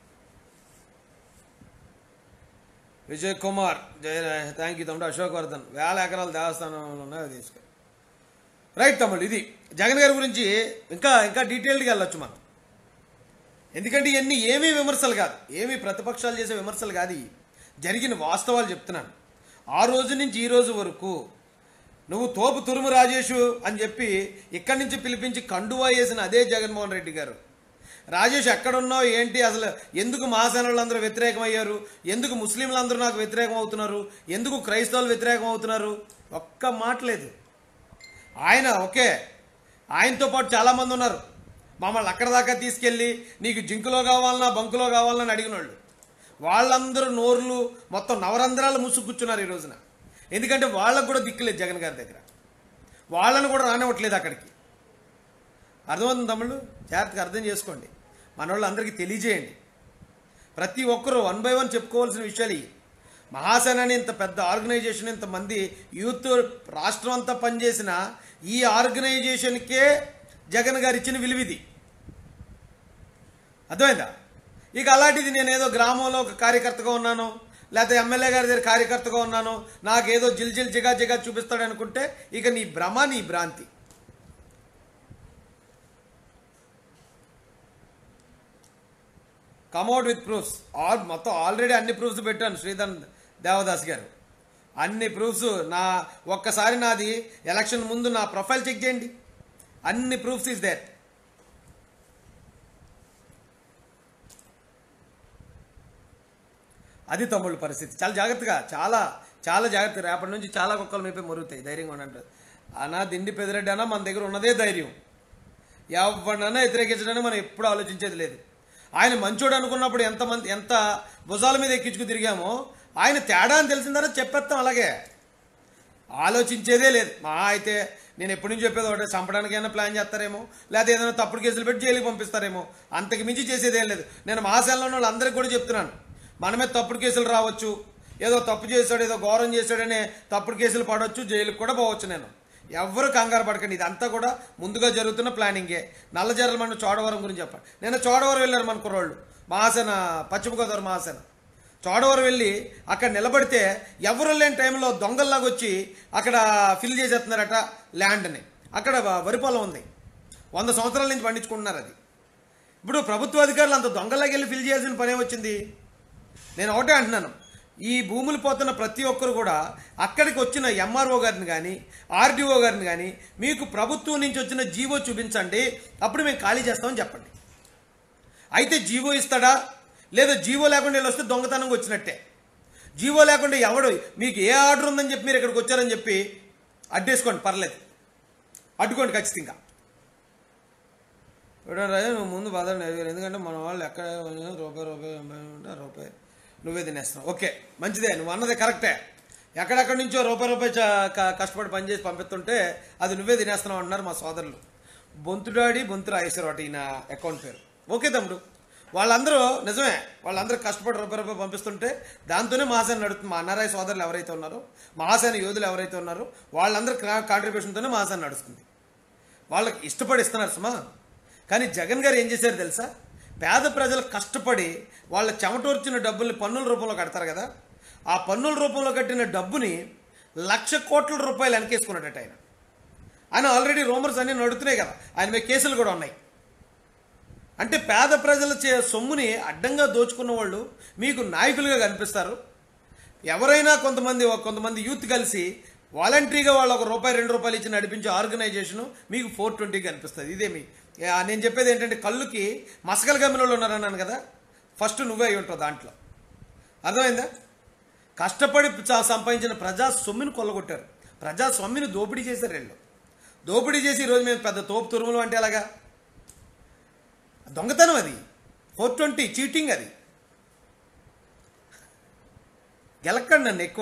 విజయ్ కుమార్ జయ థ్యాంక్ యూ తమ్ముడు అశోక్ వర్ధన్ వేల ఎకరాల దేవస్థానంలో ఉన్నాయి అది తీసుకు రైట్ తమ్ముడు ఇది జగన్ గారి గురించి ఇంకా ఇంకా డీటెయిల్డ్గా వెళ్ళొచ్చు మనం ఎందుకంటే ఇవన్నీ ఏమీ విమర్శలు కాదు ఏమీ ప్రతిపక్షాలు చేసే విమర్శలు కాదు ఇవి. జరిగిన వాస్తవాలు చెప్తున్నాను ఆ రోజు నుంచి ఈ రోజు వరకు నువ్వు తోపు తురుము రాజేషు అని చెప్పి ఇక్కడి నుంచి పిలిపించి కండువా వేసిన అదే జగన్మోహన్ రెడ్డి గారు రాజేష్ ఎక్కడున్నావు ఏంటి అసలు ఎందుకు మహాసేన వాళ్ళందరూ వ్యతిరేకమయ్యారు ఎందుకు ముస్లింలందరూ నాకు వ్యతిరేకం అవుతున్నారు ఎందుకు క్రైస్తవులు వ్యతిరేకం అవుతున్నారు ఒక్క మాట లేదు ఆయన ఓకే ఆయనతో పాటు చాలామంది ఉన్నారు మమ్మల్ని అక్కడ దాకా తీసుకెళ్ళి నీకు జింకులో కావాలన్నా బంకులో కావాలన్నా అని అడిగిన వాళ్ళు వాళ్ళందరూ నోర్లు మొత్తం నవరంధ్రాలు ముసు కూర్చున్నారు ఈ రోజున ఎందుకంటే వాళ్ళకు కూడా దిక్కులేదు జగన్ గారి దగ్గర వాళ్ళని కూడా రానివ్వట్లేదు అక్కడికి అర్థమవుతుంది తమ్ముళ్ళు జాగ్రత్తగా అర్థం చేసుకోండి మన వాళ్ళు అందరికీ తెలియజేయండి ప్రతి ఒక్కరూ వన్ బై వన్ చెప్పుకోవాల్సిన విషయాలు ఇవి మహాసేన అని ఇంత పెద్ద ఆర్గనైజేషన్ ఇంతమంది యూత్ రాష్ట్రం అంతా పనిచేసిన ఈ ఆర్గనైజేషన్కే జగన్ గారు ఇచ్చిన విలువిది అర్థమైందా ఇక అలాంటిది నేను ఏదో గ్రామంలో ఒక కార్యకర్తగా ఉన్నాను లేకపోతే ఎమ్మెల్యే గారి దగ్గర కార్యకర్తగా ఉన్నాను నాకేదో జిల్ జిల్ జిగా జిగా చూపిస్తాడు అనుకుంటే ఇక నీ భ్రమ నీ భ్రాంతి కమ్అట్ విత్ ప్రూఫ్స్ ఆల్ మొత్తం ఆల్రెడీ అన్ని ప్రూఫ్స్ పెట్టాను శ్రీధర్ దేవదాస్ గారు అన్ని ప్రూఫ్స్ నా ఒక్కసారి నాది ఎలక్షన్ ముందు నా ప్రొఫైల్ చెక్ చేయండి అన్ని ప్రూఫ్స్ ఇస్ దేర్ అది తమ్ముళ్ళ పరిస్థితి చాలా జాగ్రత్తగా చాలా చాలా జాగ్రత్త రేపటి నుంచి చాలా కుక్కలు మీపై మరుగుతాయి ధైర్యంగా ఉండండి అనా దిండి పెదిరెడ్డి అన్నా మన దగ్గర ఉన్నదే ధైర్యం ఎవరినైనా వ్యతిరేకించడానికి మనం ఎప్పుడు ఆలోచించేది లేదు ఆయన మంచోడు అనుకున్నప్పుడు ఎంతమంది ఎంత భుజాల మీద ఎక్కించుకు తిరిగామో ఆయన తేడా అని తెలిసిన తర్వాత చెప్పేస్తాం అలాగే ఆలోచించేదే లేదు మా అయితే నేను ఎప్పటి నుంచి చెప్పేది ఒకటే చంపడానికైనా ప్లాన్ చేస్తారేమో లేకపోతే ఏదైనా తప్పుడు కేసులు పెట్టి జైలుకి పంపిస్తారేమో అంతకు మించి చేసేదేం లేదు నేను మహాశాలలో ఉన్న వాళ్ళందరికీ కూడా చెప్తున్నాను మనమే తప్పుడు కేసులు రావచ్చు ఏదో తప్పు చేశాడు ఏదో ఘోరం చేశాడనే తప్పుడు కేసులు పడవచ్చు జైలుకి కూడా పోవచ్చు నేను ఎవ్వరు కంగారు పడకండి ఇదంతా కూడా ముందుగా జరుగుతున్న ప్లానింగే నల్లజర్ల మన చోడవరం గురించి చెప్పండి నేను చోడవరం వెళ్ళారు మన కుర్రోళ్ళు మహాసేన పశ్చిమ గోదావరి మహాసేన చోడవరం వెళ్ళి అక్కడ నిలబడితే ఎవరు లేని టైంలో దొంగల్లాగా వచ్చి అక్కడ ఫిల్ చేసేస్తున్నారట ల్యాండ్ని అక్కడ వ- వరి పొలం ఉంది వంద సంవత్సరాల నుంచి పండించుకుంటున్నారు అది ఇప్పుడు ప్రభుత్వ అధికారులు అంత దొంగల్లాగా వెళ్ళి ఫిల్ చేయాల్సిన పని వచ్చింది నేను ఒకటే అంటున్నాను ఈ భూములు పోతున్న ప్రతి ఒక్కరు కూడా అక్కడికి వచ్చిన ఎంఆర్ఓ గారిని కానీ ఆర్డీఓ గారిని కానీ మీకు ప్రభుత్వం నుంచి వచ్చిన జీవో చూపించండి అప్పుడు మేము ఖాళీ చేస్తామని చెప్పండి అయితే జీవో ఇస్తాడా లేదా జీవో లేకుండా వీళ్ళు వస్తే దొంగతనంగా వచ్చినట్టే జీవో లేకుండా ఎవడు మీకు ఏ ఆర్డర్ ఉందని చెప్పి మీరు ఇక్కడికి వచ్చారని చెప్పి అడ్డేసుకోండి పర్లేదు అడ్డుకోండి ఖచ్చితంగా చూడండి రాజా నువ్వు ముందు బాధలు ఎందుకంటే మన వాళ్ళు ఎక్కడ రూపాయి రూపాయి ఎనభై ఉంటే రూపాయి నువ్వే తినేస్తున్నావు ఓకే మంచిదే నువ్వు అన్నది కరెక్టే ఎక్కడెక్కడి నుంచో రూపాయి రూపాయి చ- క- కష్టపడి పనిచేసి పంపిస్తుంటే అది నువ్వే తినేస్తున్నావు అన్నారు మా సోదరులు బొంతుడాడి బొంతు రాజేశ్వరరావు ఈయన అకౌంట్ పేరు ఓకే తమ్ముడు వాళ్ళందరూ నిజమే వాళ్ళందరూ కష్టపడి రూపాయి రూపాయి పంపిస్తుంటే దాంతోనే మహాసేన నడుస్తుంది మా అన్నారాయ సోదరులు ఎవరైతే ఉన్నారో మహాసేన యోధులు ఎవరైతే ఉన్నారో వాళ్ళందరూ కాంట్రిబ్యూషన్తోనే మహాసేన నడుస్తుంది వాళ్ళకి ఇష్టపడి ఇస్తున్నారు సుమా కానీ జగన్ గారు ఏం చేశారు తెలుసా పేద ప్రజలు కష్టపడి వాళ్ళ చెమటోర్చిన డబ్బుల్ని పన్నుల రూపంలో కడతారు కదా ఆ పన్నుల రూపంలో కట్టిన డబ్బుని లక్ష కోట్ల రూపాయలు వెనకేసుకున్నాడట ఆయన ఆయన ఆల్రెడీ రూమర్స్ అన్నీ నడుతున్నాయి కదా ఆయన మీద కేసులు కూడా ఉన్నాయి అంటే పేద ప్రజల చే సొమ్ముని అడ్డంగా దోచుకున్న వాళ్ళు మీకు నాయకులుగా కనిపిస్తారు ఎవరైనా కొంతమంది కొంతమంది యూత్ కలిసి వాలంటరీగా వాళ్ళు ఒక రూపాయి రెండు రూపాయలు ఇచ్చి నడిపించే ఆర్గనైజేషన్ మీకు ఫోర్ ట్వంటీకి కనిపిస్తుంది ఇదే మీ ఆ, నేను చెప్పేది ఏంటంటే కళ్ళుకి మసకలు గమ్మిన వాళ్ళు ఉన్నారన్నాను కదా ఫస్ట్ నువ్వే అయి ఉంటావు దాంట్లో అర్థమైందా కష్టపడి చ- సంపాదించిన ప్రజా సొమ్ముని కొల్లగొట్టారు ప్రజా సొమ్ముని దోపిడీ చేశారు వీళ్ళు దోపిడీ చేసి ఈరోజు మేము పెద్ద తోపు తురుములు అంటే ఎలాగా దొంగతనం అది ఫోర్ ట్వంటీ చీటింగ్ అది గెలక్కండి నన్ను ఎక్కువ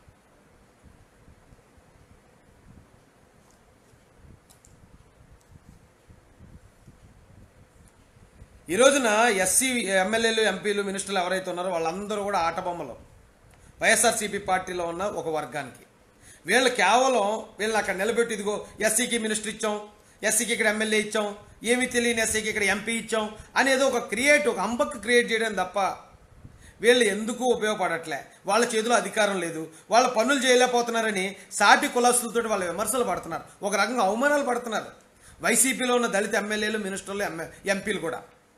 ఈ రోజున ఎస్సీ ఎమ్మెల్యేలు ఎంపీలు మినిస్టర్లు ఎవరైతే ఉన్నారో వాళ్ళందరూ కూడా ఆట బొమ్మలు వైఎస్ఆర్సీపీ పార్టీలో ఉన్న ఒక వర్గానికి వీళ్ళు కేవలం వీళ్ళని అక్కడ నిలబెట్టి ఇదిగో ఎస్సీకి మినిస్టర్ ఇచ్చాం ఎస్సీకి ఇక్కడ ఎమ్మెల్యే ఇచ్చాం ఏమీ తెలియని ఎస్సీకి ఇక్కడ ఎంపీ ఇచ్చాం అనేది ఒక క్రియేట్ ఒక అంబక్ క్రియేట్ చేయడం తప్ప వీళ్ళు ఎందుకు ఉపయోగపడట్లే వాళ్ళ చేతిలో అధికారం లేదు వాళ్ళ పనులు చేయలేకపోతున్నారని సాటి కులస్తులతో వాళ్ళ విమర్శలు పడుతున్నారు ఒక రకంగా అవమానాలు పడుతున్నారు వైసీపీలో ఉన్న దళిత ఎమ్మెల్యేలు మినిస్టర్లు ఎంఏ ఎంపీలు కూడా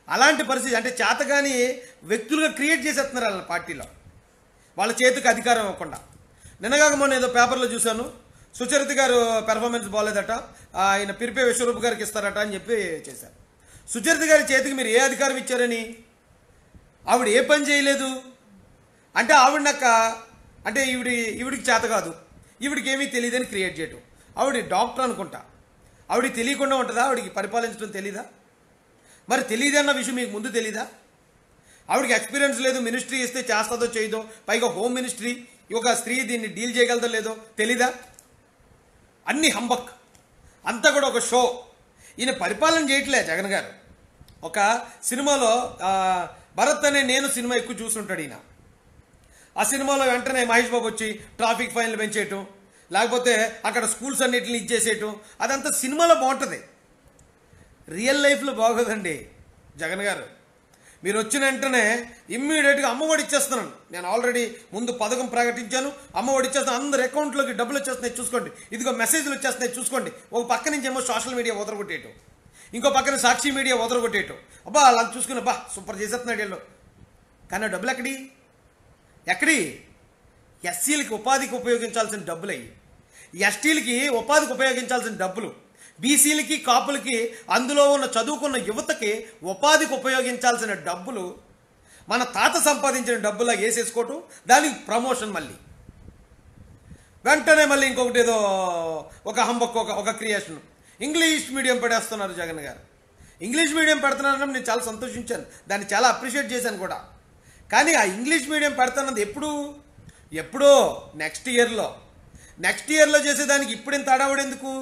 అలాంటి పరిస్థితి అంటే చేతగాని వ్యక్తులుగా క్రియేట్ చేసేస్తున్నారు వాళ్ళ పార్టీలో వాళ్ళ చేతికి అధికారం ఇవ్వకుండా నిన్నగాక మొన్న ఏదో పేపర్లో చూశాను సుచరిత గారు పెర్ఫార్మెన్స్ బాగాలేదట ఆయన పిరిపే విశ్వరూప్ గారికి ఇస్తారట అని చెప్పి చేశారు సుచరిత గారి చేతికి మీరు ఏ అధికారం ఇచ్చారని ఆవిడ ఏ పని చేయలేదు అంటే ఆవిడ నక్క అంటే ఈవిడి ఈవిడికి చేత కాదు ఈవిడికి ఏమీ తెలియదని క్రియేట్ చేయటం ఆవిడ డాక్టర్ అనుకుంటా ఆవిడికి తెలియకుండా ఉంటుందా ఆవిడికి పరిపాలించడం తెలీదా మరి తెలియదన్న విషయం మీకు ముందు తెలీదా ఆవిడకి ఎక్స్పీరియన్స్ లేదు మినిస్ట్రీ ఇస్తే చేస్తుందో చేయదో పైగా హోమ్ మినిస్ట్రీ ఒక స్త్రీ దీన్ని డీల్ చేయగలదో లేదో తెలీదా అన్ని హంబక్ అంతా కూడా ఒక షో ఈయన పరిపాలన చేయట్లే జగన్ గారు ఒక సినిమాలో ఆ, భరత్ అనే నేను సినిమా ఎక్కువ చూస్తుంటాడు ఈయన ఆ సినిమాలో వెంటనే మహేష్ బాబు వచ్చి ట్రాఫిక్ ఫైన్లు పెంచేయటం లేకపోతే అక్కడ స్కూల్స్ అన్నిటిని ఇచ్చేసేయటం అదంతా సినిమాలో బాగుంటుంది రియల్ లైఫ్లో బాగోదండి జగన్ గారు మీరు వచ్చిన వెంటనే ఇమ్మీడియట్గా అమ్మఒడి ఇచ్చేస్తున్నాను నేను ఆల్రెడీ ముందు పథకం ప్రకటించాను అమ్మఒడి ఇచ్చేస్తాను అందరి అకౌంట్లోకి డబ్బులు వచ్చేస్తున్నాయి చూసుకోండి ఇదిగో మెసేజ్లు వచ్చేస్తున్నాయి చూసుకోండి ఒక పక్క నుంచి ఏమో సోషల్ మీడియా వదలగొట్టేయటం ఇంకో పక్కన సాక్షి మీడియా వదలగొట్టేయటం అబ్బా అలా చూసుకుని అబ్బా సూపర్ చేసేస్తున్నాడు వీళ్ళు కానీ ఆ డబ్బులు ఎక్కడి ఎక్కడి ఎస్సీలకి ఉపాధికి ఉపయోగించాల్సిన డబ్బులు అయ్యి ఎస్టీలకి ఉపాధికి ఉపయోగించాల్సిన డబ్బులు బీసీలకి కాపులకి అందులో ఉన్న చదువుకున్న యువతకి ఉపాధికి ఉపయోగించాల్సిన డబ్బులు మన తాత సంపాదించిన డబ్బులా వేసేసుకోవటం దానికి ప్రమోషన్ మళ్ళీ వెంటనే మళ్ళీ ఇంకొకటి ఏదో ఒక హంబక్ ఒక ఒక క్రియేషన్ ఇంగ్లీష్ మీడియం పెడేస్తున్నారు జగన్ గారు ఇంగ్లీష్ మీడియం పెడుతున్నారని నేను చాలా సంతోషించాను దాన్ని చాలా అప్రిషియేట్ చేశాను కూడా కానీ ఆ ఇంగ్లీష్ మీడియం పెడుతున్నది ఎప్పుడు ఎప్పుడో నెక్స్ట్ ఇయర్లో నెక్స్ట్ ఇయర్లో చేసేదానికి ఇప్పుడేం తడావుడు ఎందుకు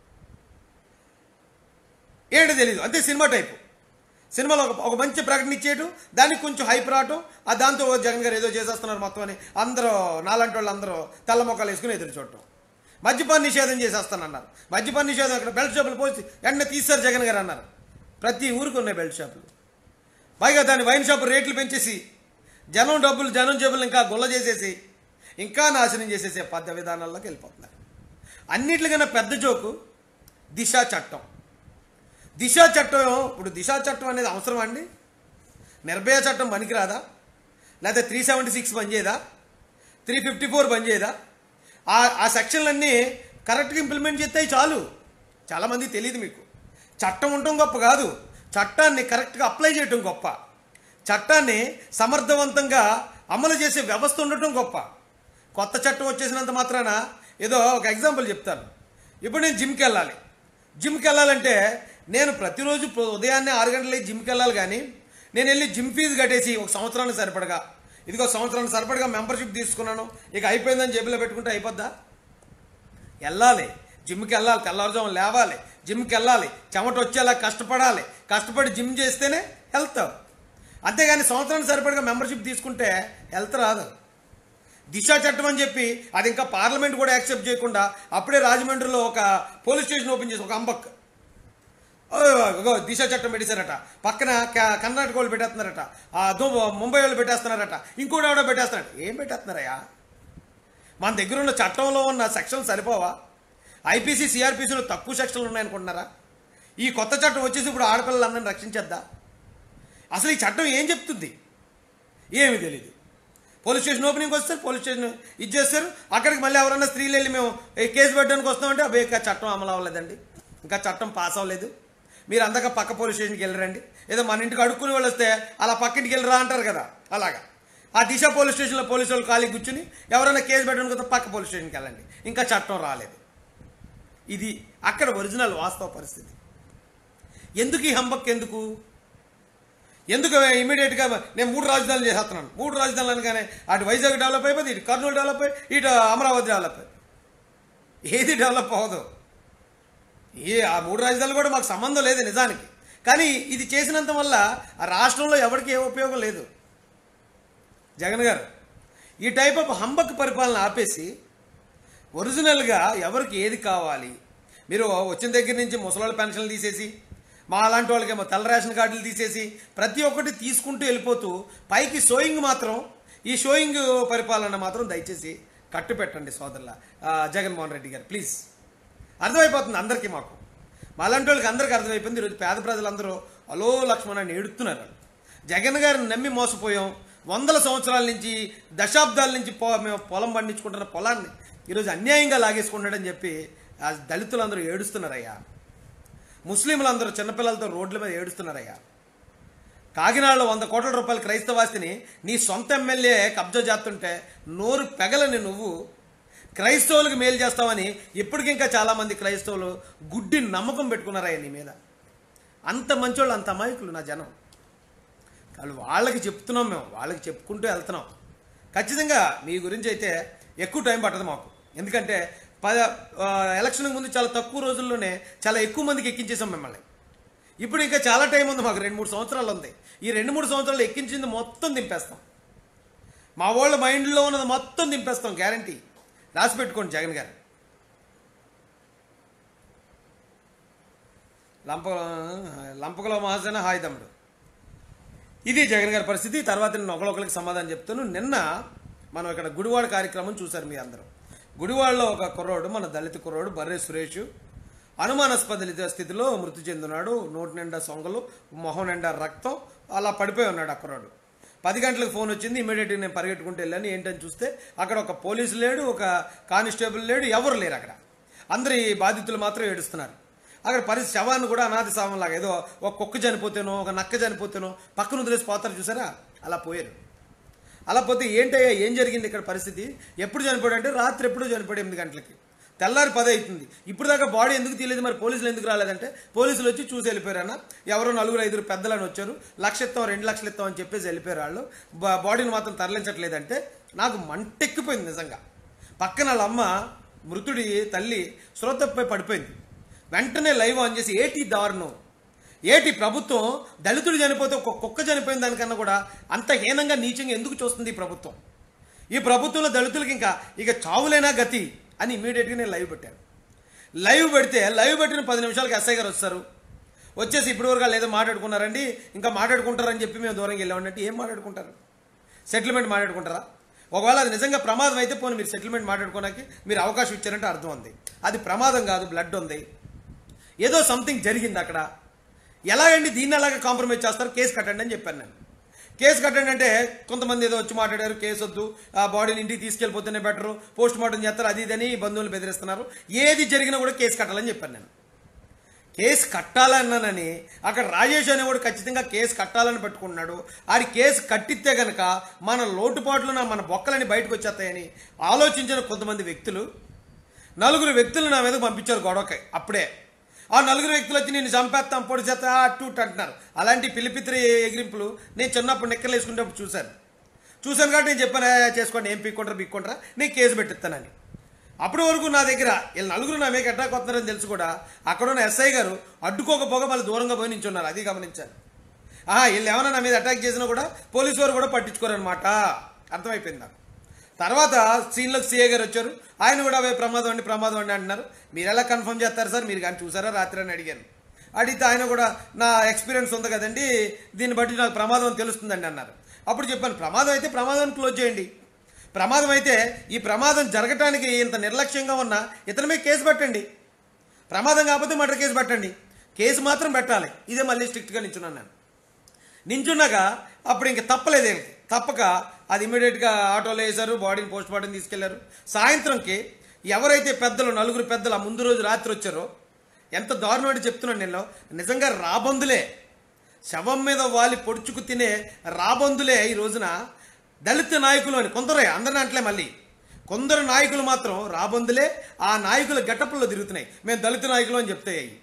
ఏంటో తెలియదు అంతే సినిమా టైపు సినిమాలో ఒక ఒక మంచి ప్రకటన ఇచ్చేయటం దానికి కొంచెం హైప్ రావటం ఆ దాంతో జగన్ గారు ఏదో చేసేస్తున్నారు మొత్తం అని అందరూ నాలాంటి వాళ్ళు అందరూ తెల్ల మొక్కలు వేసుకుని ఎదురు చూడటం మద్యపాన నిషేధం చేసేస్తానన్నారు మద్యపాన నిషేధం అక్కడ బెల్ట్ షాపులు పోసి వెంటనే తీస్తారు జగన్ గారు అన్నారు ప్రతి ఊరికి ఉన్నాయి బెల్ట్ షాపులు పైగా దాని వైన్ షాప్ రేట్లు పెంచేసి జనం డబ్బులు జనం జబ్బులు ఇంకా గుల్ల చేసేసి ఇంకా నాశనం చేసేసే పద్ధ విధానాల్లోకి వెళ్ళిపోతున్నారు అన్నిటికన్నా పెద్ద జోకు దిశ చట్టం దిశ చట్టం ఇప్పుడు దిశ చట్టం అనేది అవసరం అండి నిర్భయ చట్టం పనికిరాదా లేదా త్రీ సెవెంటీ సిక్స్ పనిచేయదా త్రీ ఫిఫ్టీ ఫోర్ పనిచేయదా ఆ ఆ సెక్షన్లన్నీ కరెక్ట్గా ఇంప్లిమెంట్ చేస్తే చాలు చాలామంది తెలియదు మీకు చట్టం ఉండటం గొప్ప కాదు చట్టాన్ని కరెక్ట్గా అప్లై చేయటం గొప్ప చట్టాన్ని సమర్థవంతంగా అమలు చేసే వ్యవస్థ ఉండటం గొప్ప కొత్త చట్టం వచ్చేసినంత మాత్రాన ఏదో ఒక ఎగ్జాంపుల్ చెప్తాను ఇప్పుడు నేను జిమ్కి వెళ్ళాలి జిమ్కి వెళ్ళాలంటే నేను ప్రతిరోజు పొ- ఉదయాన్నే ఆరు గంటలకి జిమ్కి వెళ్ళాలి కానీ నేను వెళ్ళి జిమ్ ఫీజు కట్టేసి ఒక సంవత్సరానికి సరిపడగా ఇదిగో సంవత్సరానికి సరిపడగా మెంబర్షిప్ తీసుకున్నాను ఇక అయిపోయిందని జేబులో పెట్టుకుంటే అయిపోద్దా వెళ్ళాలి జిమ్కి వెళ్ళాలి తెల్లవారుజాము లేవాలి జిమ్కి వెళ్ళాలి చెమట వచ్చేలా కష్టపడాలి కష్టపడి జిమ్ చేస్తేనే హెల్త్ అంతేగాని సంవత్సరానికి సరిపడగా మెంబర్షిప్ తీసుకుంటే హెల్త్ రాదు దిశ చట్టం అని చెప్పి అది ఇంకా పార్లమెంట్ కూడా యాక్సెప్ట్ చేయకుండా అప్పుడే రాజమండ్రిలో ఒక పోలీస్ స్టేషన్ ఓపెన్ చేసి ఒక అంబక్ ఓ, ఇగో దిశ చట్టం పెట్టేశారట పక్కన క- కర్ణాటక వాళ్ళు పెట్టేస్తున్నారట ఆ, దో ముంబై వాళ్ళు పెట్టేస్తున్నారట ఇంకోటి ఎవడో పెట్టేస్తున్నారట ఏం పెట్టేస్తున్నారయ్యా మన దగ్గర ఉన్న చట్టంలో ఉన్న సెక్షన్లు సరిపోవా ఐపీసీ సిఆర్పీసీలో తక్కువ సెక్షన్లు ఉన్నాయనుకుంటున్నారా ఈ కొత్త చట్టం వచ్చేసి ఇప్పుడు ఆడపిల్లలందరిని రక్షించేద్దా అసలు ఈ చట్టం ఏం చెప్తుంది ఏమీ తెలియదు పోలీస్ స్టేషన్ ఓపెనింగ్ వస్తారు పోలీస్ స్టేషన్ ఇది చేస్తారు అక్కడికి మళ్ళీ ఎవరైనా స్త్రీలు వెళ్ళి మేము ఏ కేసు పెట్టడానికి వస్తామంటే అబ్బాయి ఇంకా చట్టం అమలు అవ్వలేదండి ఇంకా చట్టం పాస్ అవ్వలేదు మీరు అందాక పక్క పోలీస్ స్టేషన్కి వెళ్ళరండి ఏదో మన ఇంటికి అడుక్కుని వాళ్ళు వస్తే అలా పక్కింటికి వెళ్ళరా అంటారు కదా అలాగా ఆ దిశ పోలీస్ స్టేషన్లో పోలీసు వాళ్ళు ఖాళీ కూర్చుని ఎవరైనా కేసు పెట్టడానికి వస్తే పక్క పోలీస్ స్టేషన్కి వెళ్ళండి ఇంకా చట్టం రాలేదు ఇది అక్కడ ఒరిజినల్ వాస్తవ పరిస్థితి ఎందుకు ఈ హంబక్ ఎందుకు ఎందుకు ఇమీడియట్గా నేను మూడు రాజధానులు చేసేస్తున్నాను మూడు రాజధానులు అనగానే అటు వైజాగ్ డెవలప్ అయిపోతుంది ఇటు కర్నూలు డెవలప్ అయ్యి ఇటు అమరావతి డెవలప్ అయ్యి ఏది డెవలప్ అవ్వదు ఏ ఆ మూడు రాజధానులు కూడా మాకు సంబంధం లేదు నిజానికి కానీ ఇది చేసినంత వల్ల ఆ రాష్ట్రంలో ఎవరికి ఏ ఉపయోగం లేదు జగన్ గారు ఈ టైప్ ఆఫ్ హంబక్ పరిపాలన ఆపేసి ఒరిజినల్గా ఎవరికి ఏది కావాలి మీరు వచ్చిన దగ్గర నుంచి ముసలాళ్ళ పెన్షన్లు తీసేసి మా అలాంటి వాళ్ళకేమో తెల్ల రేషన్ కార్డులు తీసేసి ప్రతి ఒక్కటి తీసుకుంటూ వెళ్ళిపోతూ పైకి షోయింగ్ మాత్రం ఈ షోయింగ్ పరిపాలన మాత్రం దయచేసి కట్టు పెట్టండి సోదరుల ఆ, జగన్మోహన్ రెడ్డి గారు ప్లీజ్ అర్థమైపోతుంది అందరికీ మాకు మా అలాంటి వాళ్ళకి అందరికీ అర్థమైపోయింది ఈరోజు పేద ప్రజలందరూ అలో లక్ష్మణ అని ఏడుతున్నారు వాళ్ళు. జగన్ గారిని నమ్మి మోసపోయాం వందల సంవత్సరాల నుంచి దశాబ్దాల నుంచి పో మేము పొలం పండించుకుంటున్న పొలాన్ని ఈరోజు అన్యాయంగా లాగేసుకుంటాడని చెప్పి ఆ దళితులందరూ ఏడుస్తున్నారయ్యా ముస్లింలందరూ చిన్నపిల్లలతో రోడ్ల మీద ఏడుస్తున్నారయ్యా కాకినాడలో వంద కోట్ల రూపాయల క్రైస్తవాస్తిని నీ సొంత ఎమ్మెల్యే కబ్జా చేస్తుంటే నోరు పెగలని నువ్వు క్రైస్తవులకు మేలు చేస్తావని ఇప్పటికింకా చాలామంది క్రైస్తవులు గుడ్డి నమ్మకం పెట్టుకున్నారయ్యా నీ మీద అంత మంచోళ్ళు అంత అమాయకులు నా జనం వాళ్ళు వాళ్ళకి చెప్తున్నాం మేము వాళ్ళకి చెప్పుకుంటూ వెళ్తున్నాం ఖచ్చితంగా మీ గురించి అయితే ఎక్కువ టైం పట్టదు మాకు ఎందుకంటే పద ఆ, ఎలక్షన్ ముందు చాలా తక్కువ రోజుల్లోనే చాలా ఎక్కువ మందికి ఎక్కించేసాం మిమ్మల్ని ఇప్పుడు ఇంకా చాలా టైం ఉంది మాకు రెండు మూడు సంవత్సరాలు ఉంది ఈ రెండు మూడు సంవత్సరాలు ఎక్కించింది మొత్తం దింపేస్తాం మా వాళ్ళ మైండ్లో ఉన్నది మొత్తం దింపేస్తాం గ్యారంటీ రాసి పెట్టుకోండి జగన్ గారు లంప లంపకలో మహాజన హాయ్ తమ్ముడు ఇది జగన్ గారి పరిస్థితి తర్వాత నేను ఒకరొకరికి సమాధానం చెప్తాను నిన్న మనం ఇక్కడ గుడివాడ కార్యక్రమం చూశారు మీ అందరూ గుడివాడలో ఒక కుర్రోడు మన దళిత కుర్రోడు బర్రె సురేష్ అనుమానాస్పద స్థితిలో మృతి చెందున్నాడు నోటి నిండా సొంగలు మొహం నిండా రక్తం అలా పడిపోయి ఉన్నాడు ఆ కుర్రోడు పది గంటలకు ఫోన్ వచ్చింది ఇమీడియట్గా నేను పరిగెట్టుకుంటూ వెళ్ళాను ఏంటని చూస్తే అక్కడ ఒక పోలీసు లేడు ఒక కానిస్టేబుల్ లేడు ఎవరు లేరు అక్కడ అందరి బాధితులు మాత్రం ఏడుస్తున్నారు అక్కడ పరిస్థితి శవాన్ని కూడా అనాథ శవంలాగా ఏదో ఒక కుక్క చనిపోతేనో ఒక నక్క చనిపోతేనో పక్కన వదిలేసి పోతారు చూసారా అలా పోయారు అలా పోతే ఏంటయ్యా ఏం జరిగింది ఇక్కడ పరిస్థితి ఎప్పుడు చనిపోయాడు అంటే రాత్రి ఎప్పుడో చనిపోయాడు ఎనిమిది గంటలకి తెల్లారి పది అవుతుంది ఇప్పుడు దాకా బాడీ ఎందుకు తీయలేదు మరి పోలీసులు ఎందుకు రాలేదంటే పోలీసులు వచ్చి చూసి వెళ్ళిపోయారన్న ఎవరో నలుగురు ఐదుగురు పెద్దలని వచ్చారు లక్ష ఇస్తాం రెండు లక్షలు ఇస్తాం అని చెప్పేసి వెళ్ళిపోయారు వాళ్ళు బా- బాడీని మాత్రం తరలించట్లేదంటే నాకు మంటెక్కిపోయింది నిజంగా పక్కన వాళ్ళ అమ్మ మృతుడి తల్లి శ్రోతపై పడిపోయింది వెంటనే లైవ్ ఆన్ చేసి ఏటి దారుణం ఏటి ప్రభుత్వం దళితుడు చనిపోతే ఒక కుక్క చనిపోయిన దానికన్నా కూడా అంత హీనంగా నీచంగా ఎందుకు చూస్తుంది ఈ ప్రభుత్వం ఈ ప్రభుత్వంలో దళితులకి ఇంకా ఇక చావులేనా గతి అని ఇమీడియట్గా నేను లైవ్ పెట్టాను లైవ్ పెడితే లైవ్ పెట్టిన పది నిమిషాలకి ఎస్ఐ గారు వస్తారు వచ్చేసి ఇప్పటి వరకు వాళ్ళు ఏదో మాట్లాడుకున్నారండి ఇంకా మాట్లాడుకుంటారని చెప్పి మేము దూరంగా వెళ్ళామంటే ఏం మాట్లాడుకుంటారు సెటిల్మెంట్ మాట్లాడుకుంటారా ఒకవేళ అది నిజంగా ప్రమాదం అయితే పోనీ మీరు సెటిల్మెంట్ మాట్లాడుకోవడానికి మీరు అవకాశం ఇచ్చారంటే అర్థం ఉంది అది ప్రమాదం కాదు బ్లడ్ ఉంది ఏదో సంథింగ్ జరిగింది అక్కడ ఎలాగండి దీన్ని ఎలాగ కాంప్రమైజ్ చేస్తారు కేసు కట్టండి అని చెప్పాను నేను కేసు కట్టండి అంటే కొంతమంది ఏదో వచ్చి మాట్లాడారు కేసు వద్దు ఆ బాడీని ఇంటికి తీసుకెళ్ళిపోతేనే బెటరు పోస్ట్ మార్టం చేస్తారు అది ఇదని బంధువులు బెదిరిస్తున్నారు ఏది జరిగినా కూడా కేసు కట్టాలని చెప్పాను నేను కేసు కట్టాలన్నానని అక్కడ రాజేష్ అనేవాడు ఖచ్చితంగా కేసు కట్టాలని పెట్టుకున్నాడు ఆడి కేసు కట్టిస్తే గనక మన లోటుపాట్లున మన బొక్కలని బయటకు వచ్చేస్తాయని ఆలోచించిన కొంతమంది వ్యక్తులు నలుగురు వ్యక్తులు నా మీద పంపించారు గొడవకి అప్పుడే ఆ నలుగురు వ్యక్తులు వచ్చి నేను చంపేస్తాం పొడి చేస్తా అటు ఇటు అంటున్నారు అలాంటి పిలిపిత్రి ఎగిరింపులు నేను చిన్నప్పుడు నిక్కలు వేసుకునేటప్పుడు చూశాను చూశాను కాబట్టి నేను చెప్పాను "ఏ, చేసుకోండి ఏం పీక్కుంటారా పీక్కుంటారా నేను కేసు పెట్టిస్తానని అప్పటి వరకు నా దగ్గర వీళ్ళు నలుగురు నా మీద అటాక్ వస్తున్నారని తెలుసు కూడా అక్కడ ఉన్న ఎస్ఐ గారు అడ్డుకోకపోగా మళ్ళీ దూరంగా పోయి నించున్నారు అది గమనించాను ఆహా వీళ్ళు ఏమైనా నా మీద అటాక్ చేసినా కూడా పోలీసు వారు కూడా పట్టించుకోరనమాట అర్థమైపోయింది నాకు తర్వాత సీన్లోకి సీఏ గారు వచ్చారు ఆయన కూడా అవే ప్రమాదం అండి ప్రమాదం అండి అంటున్నారు మీరు ఎలా కన్ఫర్మ్ చేస్తారు సార్ మీరు కానీ చూసారా రాత్రి అని అడిగాను అడిగితే ఆయన కూడా నా ఎక్స్పీరియన్స్ ఉంది కదండి దీన్ని బట్టి నాకు ప్రమాదం అని తెలుస్తుందండి అన్నారు అప్పుడు చెప్పాను ప్రమాదం అయితే ప్రమాదాన్ని క్లోజ్ చేయండి ప్రమాదం అయితే ఈ ప్రమాదం జరగటానికి ఇంత నిర్లక్ష్యంగా ఉన్న ఇతని మీద కేసు పెట్టండి ప్రమాదం కాకపోతే మర్డర్ కేసు పెట్టండి కేసు మాత్రం పెట్టాలి ఇదే మళ్ళీ స్ట్రిక్ట్గా నించున్నాను నేను నించున్నాక అప్పుడు ఇంక తప్పలేదు ఈయనకి. తప్పక అది ఇమీడియట్గా ఆటోలో వేశారు బాడీని పోస్ట్ మార్టం తీసుకెళ్లారు సాయంత్రంకి ఎవరైతే పెద్దలు నలుగురు పెద్దలు ఆ ముందు రోజు రాత్రి వచ్చారో ఎంత దారుణం అంటే చెప్తున్నాను నేను నిజంగా రాబందులే శవం మీద వాలి పొడుచుకు తినే రాబందులే ఈ రోజున దళిత నాయకులు అని కొందరే అందరిని అంటలే మళ్ళీ కొందరు నాయకులు మాత్రం రాబందులే ఆ నాయకుల గెటప్లో తిరుగుతున్నాయి మేము దళిత నాయకులు అని చెప్తాయి అవి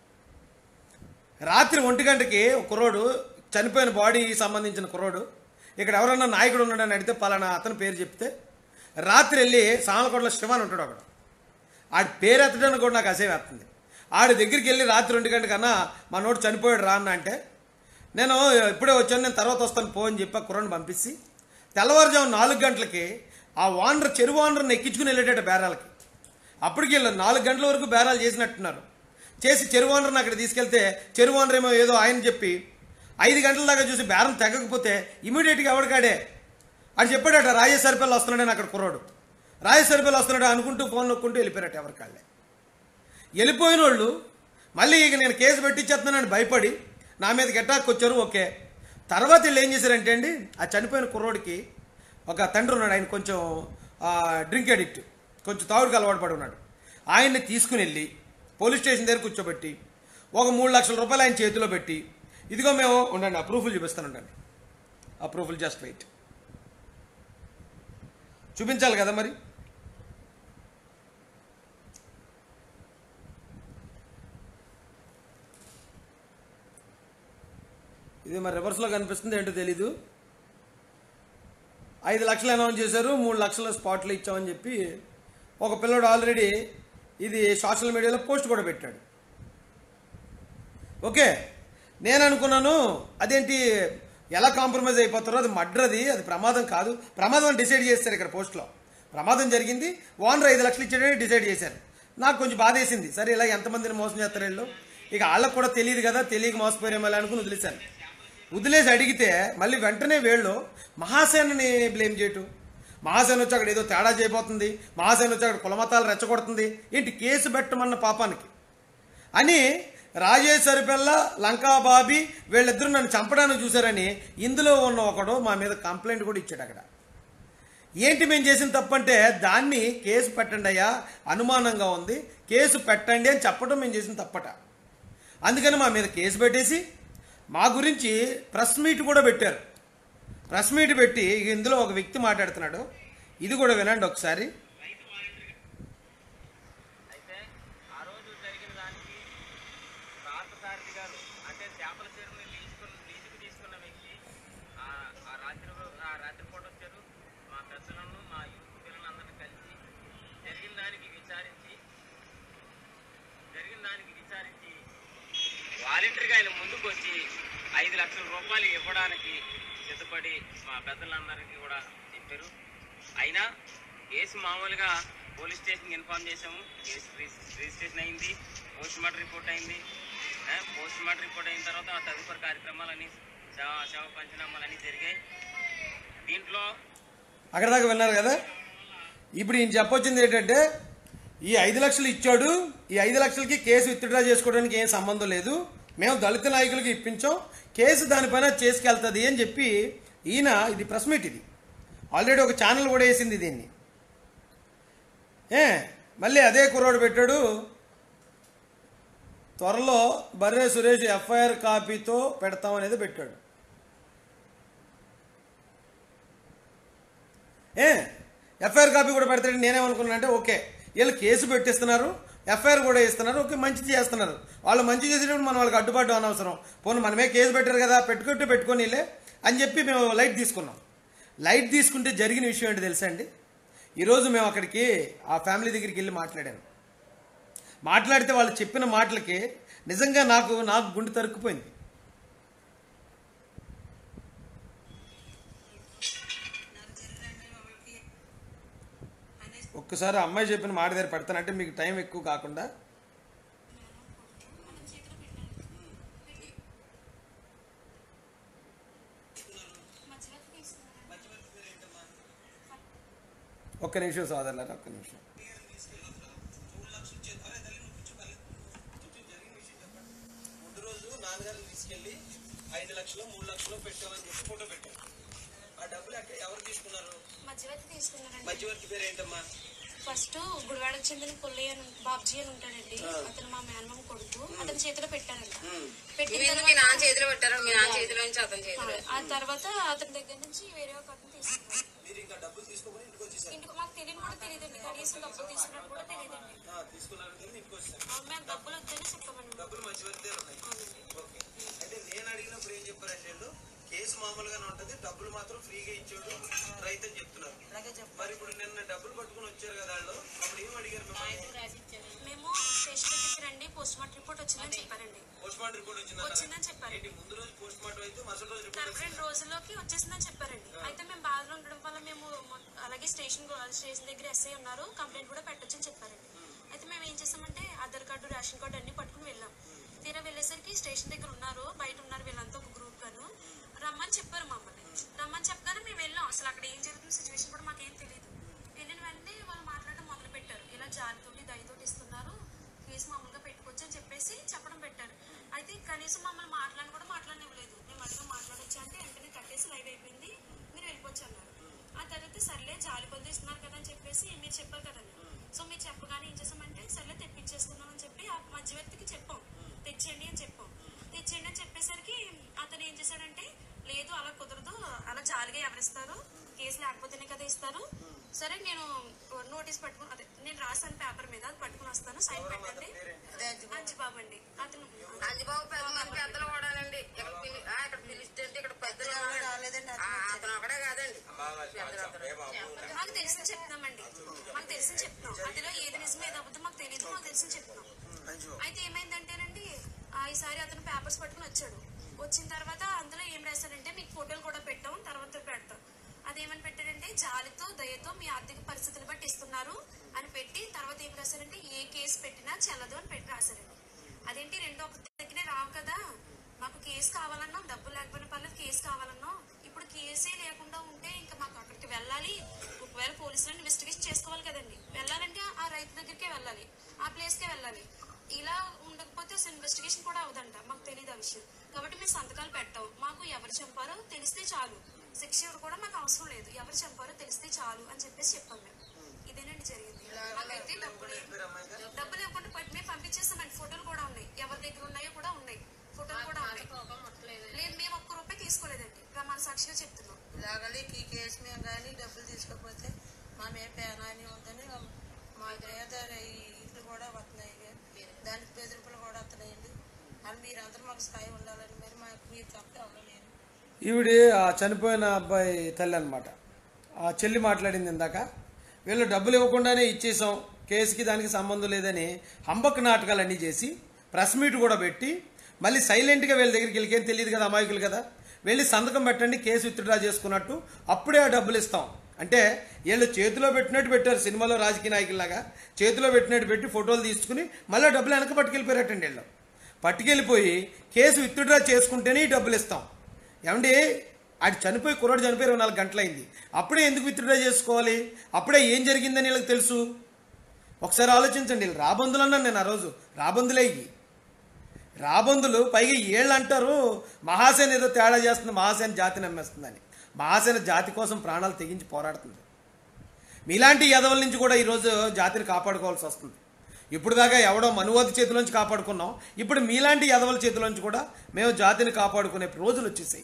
రాత్రి ఒంటి గంటకి ఒక కుర్రోడు చనిపోయిన బాడీ సంబంధించిన కుర్రోడు ఇక్కడ ఎవరన్నా నాయకుడు ఉన్నాడని అడిగితే పలానా అతని పేరు చెప్తే రాత్రి వెళ్ళి సామలకోటలో శివాన్ ఉంటాడు అక్కడ ఆడి పేరు ఎత్తడానికి కూడా నాకు అసేవి వస్తుంది ఆడి దగ్గరికి వెళ్ళి రాత్రి రెండు గంటకన్నా మా నోడు చనిపోయాడు రా అన్న అంటే నేను ఇప్పుడే వచ్చాను నేను తర్వాత వస్తాను పో అని చెప్పి ఆ కుర్రాన్ని పంపించి తెల్లవారుజాము నాలుగు గంటలకి ఆ వానర్ చెరువు వానర్ని ఎక్కించుకుని వెళ్ళేటట్టు బేరాలకి అప్పటికి వీళ్ళు నాలుగు గంటల వరకు బేరాలు చేసినట్టున్నారు చేసి చెరువు ఓనర్ని అక్కడ తీసుకెళ్తే చెరువు ఓనర్ ఏమో ఏదో ఆయన చెప్పి ఐదు గంటల దాకా చూసి బేరం తెగకపోతే ఇమీడియట్గా ఎవడికాడే అని చెప్పాడట రాజేశ్వరిపల్లి వస్తున్నాడని అక్కడ కుర్రాడు రాజేశ్వరిపల్లి వస్తున్నాడు అనుకుంటూ ఫోన్ నొక్కుంటూ వెళ్ళిపోయారట ఎవరికాళ్ళే వెళ్ళిపోయిన వాళ్ళు మళ్ళీ ఇక నేను కేసు పెట్టించేస్తున్నానని భయపడి నా మీదకి అటాక్ వచ్చారు ఓకే తర్వాత వీళ్ళు ఏం చేశారంటే అండి ఆ చనిపోయిన కుర్రోడికి ఒక తండ్రి ఉన్నాడు ఆయన కొంచెం డ్రింక్ అడిక్ట్ కొంచెం తాగుడికి అలవాటు పడి ఉన్నాడు ఆయన్ని తీసుకుని వెళ్ళి పోలీస్ స్టేషన్ దగ్గర కూర్చోబెట్టి ఒక మూడు లక్షల రూపాయలు ఆయన చేతిలో పెట్టి ఇదిగో మేము ఉండండి ఆ ప్రూఫ్లు చూపిస్తాను ఉండండి ఆ ప్రూఫ్లు జస్ట్ వెయిట్ చూపించాలి కదా మరి ఇది మరి రివర్స్లో కనిపిస్తుంది ఏంటో తెలీదు ఐదు లక్షలు అనౌన్స్ చేశారు మూడు లక్షల స్పాట్లు ఇచ్చామని చెప్పి ఒక పిల్లడు ఆల్రెడీ ఇది సోషల్ మీడియాలో పోస్ట్ కూడా పెట్టాడు ఓకే నేను అనుకున్నాను అదేంటి ఎలా కాంప్రమైజ్ అయిపోతారో అది మర్డర్ అది అది ప్రమాదం కాదు ప్రమాదం అని డిసైడ్ చేస్తారు ఇక్కడ పోస్ట్లో ప్రమాదం జరిగింది ఓనర్ ఐదు లక్షలు ఇచ్చాడని డిసైడ్ చేశారు నాకు కొంచెం బాధ వేసింది సరే ఇలా ఎంతమందిని మోసం చేస్తారు వీళ్ళు ఇక వాళ్ళకు కూడా తెలియదు కదా తెలియక మోసపోయారేమో అని అనుకుని వదిలేశాను వదిలేసి అడిగితే మళ్ళీ వెంటనే వీళ్ళు మహాసేనని బ్లేమ్ చేయటం మహాసేన వచ్చి అక్కడ ఏదో తేడా చేయబోతుంది మహాసేన వచ్చి అక్కడ కులమతాలు రెచ్చగొడుతుంది ఏంటి కేసు పెట్టమన్న పాపానికి అని రాజేష్ సరిపెల్ల లంకా బాబీ వీళ్ళిద్దరూ నన్ను చంపడానికి చూశారని ఇందులో ఉన్న ఒకడు మా మీద కంప్లైంట్ కూడా ఇచ్చాడు అక్కడ ఏంటి మేము చేసిన తప్పంటే దాన్ని కేసు పెట్టండి అయ్యా అనుమానంగా ఉంది కేసు పెట్టండి అని చెప్పడం మేము చేసిన తప్పట అందుకని మా మీద కేసు పెట్టేసి మా గురించి ప్రెస్ మీట్ కూడా పెట్టారు ప్రెస్ మీట్ పెట్టి ఇందులో ఒక వ్యక్తి మాట్లాడుతున్నాడు ఇది కూడా వినండి ఒకసారి అయితే ఆ రోజు జరిగిన దానికి పార్థసారథి గారు అంటే చేపల చెరువుని లీజుకున్న లీజుకు తీసుకున్న వ్యక్తి ఆ ఆ రాత్రి ఆ రాత్రి పూట వచ్చారు మా పెద్దలను మా యూత్ పిల్లలందరినీ కలిసి జరిగిన దానికి విచారించి జరిగిన దానికి విచారించి వాలంటరీగా ఆయన ముందుకు వచ్చి ఐదు లక్షల రూపాయలు ఇవ్వడానికి సిద్ధపడి మా పెద్దలందరికీ కూడా చెప్పారు అయినా కేసు మామూలుగా పోలీస్ స్టేషన్కి ఇన్ఫార్మ్ చేసాము కేసు రిజిస్- రిజిస్ట్రేషన్ అయింది పోస్ట్ మార్టం రిపోర్ట్ అయింది ఆ, పోస్ట్ మార్టం రిపోర్ట్ అయిన తర్వాత ఆ తదుపరి కార్యక్రమాలన్నీ శవ శవ పంచనామాలన్నీ జరిగాయి దీంట్లో అక్కడ దాకా విన్నారు కదా ఇప్పుడు ఈయన చెప్పొచ్చింది ఏంటంటే ఈ ఐదు లక్షలు ఇచ్చాడు ఈ ఐదు లక్షలకి కేసు విత్డ్రా చేసుకోవడానికి ఏం సంబంధం లేదు మేము దళిత నాయకులకి ఇప్పించాం కేసు దానిపైన చేసుకెళ్తుంది అని చెప్పి ఈయన ఇది ప్రెస్ మీట్ ఇది ఆల్రెడీ ఒక ఛానల్ కూడా వేసింది దీన్ని ఏ మళ్ళీ అదే కుర్రోడు పెట్టాడు త్వరలో బర్రె సురేష్ ఎఫ్ఐఆర్ కాపీతో పెడతామనేది పెట్టాడు ఏ ఎఫ్ఐఆర్ కాపీ కూడా పెడతాడు నేనేమనుకున్నా అంటే ఓకే వీళ్ళు కేసు పెట్టిస్తున్నారు ఎఫ్ఐఆర్ కూడా ఇస్తున్నారు ఓకే మంచిది చేస్తున్నారు వాళ్ళు మంచి చేసేటప్పుడు మనం వాళ్ళకి అడ్డుపడ్డం అనవసరం పోనీ మనమే కేసు పెట్టారు కదా పెట్టుకుంటే పెట్టుకోనిలే అని చెప్పి మేము లైట్ తీసుకున్నాం లైట్ తీసుకుంటే జరిగిన విషయం ఏంటి తెలుసా అండి ఈరోజు మేము అక్కడికి ఆ ఫ్యామిలీ దగ్గరికి వెళ్ళి మాట్లాడాను మాట్లాడితే వాళ్ళు చెప్పిన మాటలకి నిజంగా నాకు నాకు గుండె తరుక్కుపోయింది ఒక్కసారి ఆ అమ్మాయి చెప్పిన మాట దగ్గర పెడతానంటే మీకు టైం ఎక్కువ కాకుండా ఒక్క నిమిషం సోదరులారా ఒక్క నిమిషం ముందు రోజు నాన్నగారిని తీసుకెళ్లి ఐదు లక్షలు మూడు లక్షలు పెట్టామని చెప్పి ఫోటో పెట్టారు ఆ డబ్బులు ఎక్కడ ఎవరు తీసుకున్నారు మధ్యవర్తి తీసుకున్నారండి మధ్యవర్తి పేరు ఏంటమ్మా ఫస్ట్ గుడివాడకు చెందిన పుల్లయ్య అని బాబ్జీ అని ఉంటాడండి అతను మా మేనమామ కొడుకు అతని చేతిలో పెట్టారంట పెట్టిన మీరు మీ నాన్న చేతిలో పెట్టారు మీ నాన్న చేతిలో నుంచి అతని చేతిలో తర్వాత- ఆ తర్వాత అతని దగ్గర నుంచి వేరే ఒక అతను తీసుకున్నారు మీరు ఇంకా డబ్బులు తీసుకోమని ఇంటికి వచ్చేసారు ఇంటికి మాకు తెలియని కూడా తెలియదండి కనీసం డబ్బులు తీసుకున్నట్టు కూడా తెలియదండి తీసుకున్నారు కదా ఇంటికి వచ్చేసారు ఆ, మేము డబ్బులు వద్దని చెప్పమని డబ్బులు మధ్యవర్తి దగ్గర ఉన్నాయి ఓకే అయితే నేను అడిగినప్పుడు ఏం చెప్పారంటే వీళ్ళు కేసు మామూలుగానే ఉంటది డబ్బులు మాత్రం ఫ్రీగా ఇచ్చాడు రైతు అని చెప్తున్నారు మరి ఇప్పుడు నిన్న డబ్బులు పట్టుకుని వచ్చారు కదా వాళ్ళు అప్పుడు ఏం అడిగారు మిమ్మల్ని మేము స్టేషన్ దగ్గరికి రండి పోస్ట్ మార్టం రిపోర్ట్ వచ్చిందని చెప్పారండి పోస్ట్ మార్టం రిపోర్ట్ వచ్చిందా వచ్చిందని చెప్పారు ఏంటి ముందు రోజు పోస్ట్ మార్టం అయితే మరుసటి రోజు రిపోర్ట్ తర్వాత రెండు రోజుల్లోకి వచ్చేసిందని చెప్పారండి అయితే మేము బాధలో ఉండడం వల్ల మేము మొ- అలాగే స్టేషన్ కు- స్టేషన్ దగ్గర ఎస్ఐ ఉన్నారు కంప్లైంట్ కూడా పెట్టొచ్చని చెప్పారండి అయితే మేము ఏం చేసామంటే ఆధార్ కార్డు రేషన్ కార్డు అన్ని పట్టుకుని వెళ్ళాం తీరా వెళ్ళేసరికి స్టేషన్ దగ్గర ఉన్నారు బయట ఉన్నారు వీళ్ళంతా ఒక గ్రూప్ గాను రమ్మని చెప్పారు మమ్మల్ని రమ్మని చెప్పగానే మేము వెళ్ళాం అసలు అక్కడ ఏం జరుగుతున్న సిచ్యువేషన్ కూడా మాకేం తెలియదు వెళ్ళిన వెంటనే వాళ్ళు మాట్లాడడం మొదలు పెట్టారు ఇలా జాలితోటి దయతోటి ఇస్తున్నారు కేసు మామూలుగా పెట్టుకోవచ్చు అని చెప్పేసి చెప్పడం పెట్టారు అయితే కనీసం మమ్మల్ని మాట్లాడి కూడా మాట్లాడనివ్వలేదు మేము అడిగా మాట్లాడొచ్చు అంటే వెంటనే కట్టేసి లైవ్ అయిపోయింది మీరు వెళ్ళిపోవచ్చు అన్నారు ఆ తర్వాత సర్లే జాలి కొద్ది ఇస్తున్నారు కదా అని చెప్పేసి మీరు చెప్పారు కదండి సో మీరు చెప్పగానే ఏం చేసామంటే సర్లే తెప్పించేసుకుందాం అని చెప్పి ఆ మధ్యవర్తికి చెప్పాం తెచ్చేయండి అని చెప్పాం తెచ్చేయండి అని చెప్పేసరికి అతను ఏం చేశాడంటే లేదు అలా కుదరదు అలా జాలిగా ఎవరిస్తారు కేసు లేకపోతేనే కదా ఇస్తారు సరే నేను నోటీస్ పట్టుకుని అదే నేను రాసాను పేపర్ మీద అది పట్టుకుని వస్తాను సైన్ పెట్టండి అంజిబాబు అండి అతను అంజబాబు పెద్ద మంది పెద్దలు కూడానండి ఇక్కడ పిలి- ఆ, ఇక్కడ పిలిస్తే ఇక్కడ పెద్దలు రాలేదండి ఆ, అతను ఒకడే కాదండి పెద్దలు అతను. మాకు తెలిసి చెప్తున్నామండి మాకు తెలిసి చెప్తున్నాం అందులో ఏది నిజం ఏది అబద్ధం మాకు తెలియదు మాకు తెలిసి చెప్తున్నాం అయితే ఏమైందంటేనండి ఆ, ఈసారి అతను పేపర్స్ పట్టుకుని వచ్చాడు వచ్చిన తర్వాత అందులో ఏం రాశాడంటే మీకు ఫోటోలు కూడా పెట్టాం తర్వాత పెడతాం అదేమని పెట్టాడంటే జాలితో దయతో మీ ఆర్థిక పరిస్థితులు బట్టి ఇస్తున్నారు అని పెట్టి తర్వాత ఏం రాశారంటే ఏ కేసు పెట్టినా చెల్లదు అని పెట్టి రాశారండి అదేంటి రెండు ఒక దగ్గరే రావు కదా మాకు కేసు కావాలన్నాం డబ్బు లేకపోయినా పర్లేదు కేసు కావాలన్నాం ఇప్పుడు కేసే లేకుండా ఉంటే ఇంకా మాకు అక్కడికి వెళ్ళాలి ఒకవేళ పోలీసులు ఇన్వెస్టిగేషన్ చేసుకోవాలి కదండి వెళ్ళాలంటే ఆ రైతు దగ్గరికే వెళ్ళాలి ఆ ప్లేస్కే వెళ్ళాలి ఇలా ఉండకపోతే అసలు ఇన్వెస్టిగేషన్ కూడా అవదంట మాకు తెలియదు ఆ విషయం కాబట్టి మేము సంతకాలు పెట్టాం మాకు ఎవరు చంపారో తెలిస్తే చాలు శిక్ష కూడా మాకు అవసరం లేదు ఎవరు చంపారో తెలిస్తే చాలు అని చెప్పేసి చెప్పాం మేము ఇదేనండి జరిగింది మాకైతే డబ్బులు డబ్బులు ఇవ్వకుండా పట్టి మేము పంపించేస్తామండి ఫోటోలు కూడా ఉన్నాయి ఎవరి దగ్గర ఉన్నాయో కూడా ఉన్నాయి ఫోటోలు కూడా ఉన్నాయి లేదు మేము ఒక్క రూపాయి తీసుకోలేదండి ప్రమాణ సాక్షిగా చెప్తున్నాం ఇలాగలే ఈ కేసు మేము కానీ డబ్బులు తీసుకోకపోతే మా మీద పేనాని ఉందని మా మీద ఈ ఇల్లు కూడా వస్తున్నాయి దానికి బెదిరింపులు కూడా వస్తున్నాయండి అని మీరందరూ మాకు స్థాయి ఉండాలని మరి మాకు మీరు తప్ప అవ్వలేరు ఈవిడి ఆ చనిపోయిన అబ్బాయి తల్లి అనమాట ఆ చెల్లి మాట్లాడింది ఇందాక వీళ్ళు డబ్బులు ఇవ్వకుండానే ఇచ్చేసాం కేసుకి దానికి సంబంధం లేదని హంబక్ నాటకాలన్నీ చేసి ప్రెస్ మీట్ కూడా పెట్టి మళ్ళీ సైలెంట్గా వీళ్ళ దగ్గరికి వెళ్ళికేం తెలియదు కదా అమాయకులు కదా వెళ్ళి సంతకం పెట్టండి కేసు విత్డ్రా చేసుకున్నట్టు అప్పుడే ఆ డబ్బులు ఇస్తాం అంటే వీళ్ళు చేతిలో పెట్టినట్టు పెట్టారు సినిమాలో రాజకీయ నాయకుల్లాగా చేతిలో పెట్టినట్టు పెట్టి ఫోటోలు తీసుకుని మళ్ళీ డబ్బులు వెనక పట్టుకెళ్ళిపోయారటండి వీళ్ళు పట్టుకెళ్ళిపోయి కేసు విత్డ్రా చేసుకుంటేనే ఈ డబ్బులు ఇస్తాం ఏమండి అది చనిపోయి కుర్రాడు చనిపోయి ఇరవై నాలుగు గంటలైంది అప్పుడే ఎందుకు విత్డ్రా చేసుకోవాలి అప్పుడే ఏం జరిగిందని వీళ్ళకి తెలుసు ఒకసారి ఆలోచించండి వీళ్ళు రాబందులు అన్నాను నేను ఆ రోజు రాబందులే ఇవి రాబందులు పైగా ఏళ్ళు అంటారు మహాసేన ఏదో తేడా చేస్తుంది మహాసేన జాతిని నమ్మేస్తుందని మహాసేన జాతి కోసం ప్రాణాలు తెగించి పోరాడుతుంది మీలాంటి యదవుల నుంచి కూడా ఈరోజు జాతిని కాపాడుకోవాల్సి వస్తుంది ఇప్పుడు దాకా ఎవడో మనువాది చేతిలోంచి కాపాడుకున్నాం ఇప్పుడు మీలాంటి యదవుల చేతిలోంచి కూడా మేము జాతిని కాపాడుకునే రోజులు వచ్చేసాయి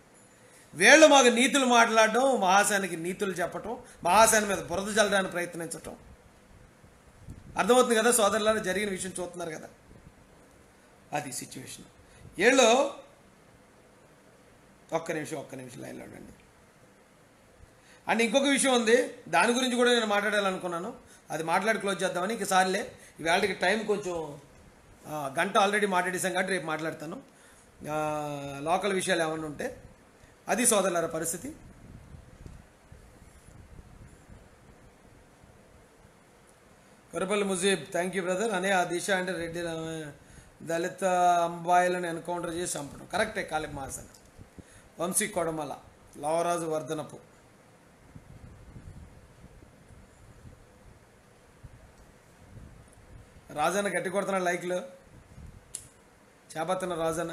వీళ్ళు మాకు నీతులు మాట్లాడడం మహాసేనకి నీతులు చెప్పటం మహాసేన మీద బురద చల్లడానికి ప్రయత్నించటం అర్థమవుతుంది కదా సోదరులారా జరిగిన విషయం చూస్తున్నారు కదా అది సిచ్యువేషన్ వీళ్ళు ఒక్క నిమిషం ఒక్క నిమిషం లైన్లో ఉండండి అండ్ ఇంకొక విషయం ఉంది దాని గురించి కూడా నేను మాట్లాడాలనుకున్నాను అది మాట్లాడి క్లోజ్ చేద్దామని ఇంక సార్లే ఇవాళకి టైం కొంచెం ఆ, గంట ఆల్రెడీ మాట్లాడేసాం కాబట్టి రేపు మాట్లాడతాను ఆ, లోకల్ విషయాలు ఏమైనా ఉంటే అది సోదరులార పరిస్థితి Korapalli Mujeeb thank you brother అనే ఆ దిశ అంటే రెడ్డి రామ- దళిత అమ్మాయిలను ఎన్కౌంటర్ చేసి చంపడం కరెక్టే కాళిక మహాసన వంశీ కొడమల లవరాజు వర్ధనపు రాజన్న గట్టి కొడుతున్న లైక్లు చేపడుతున్న రాజన్న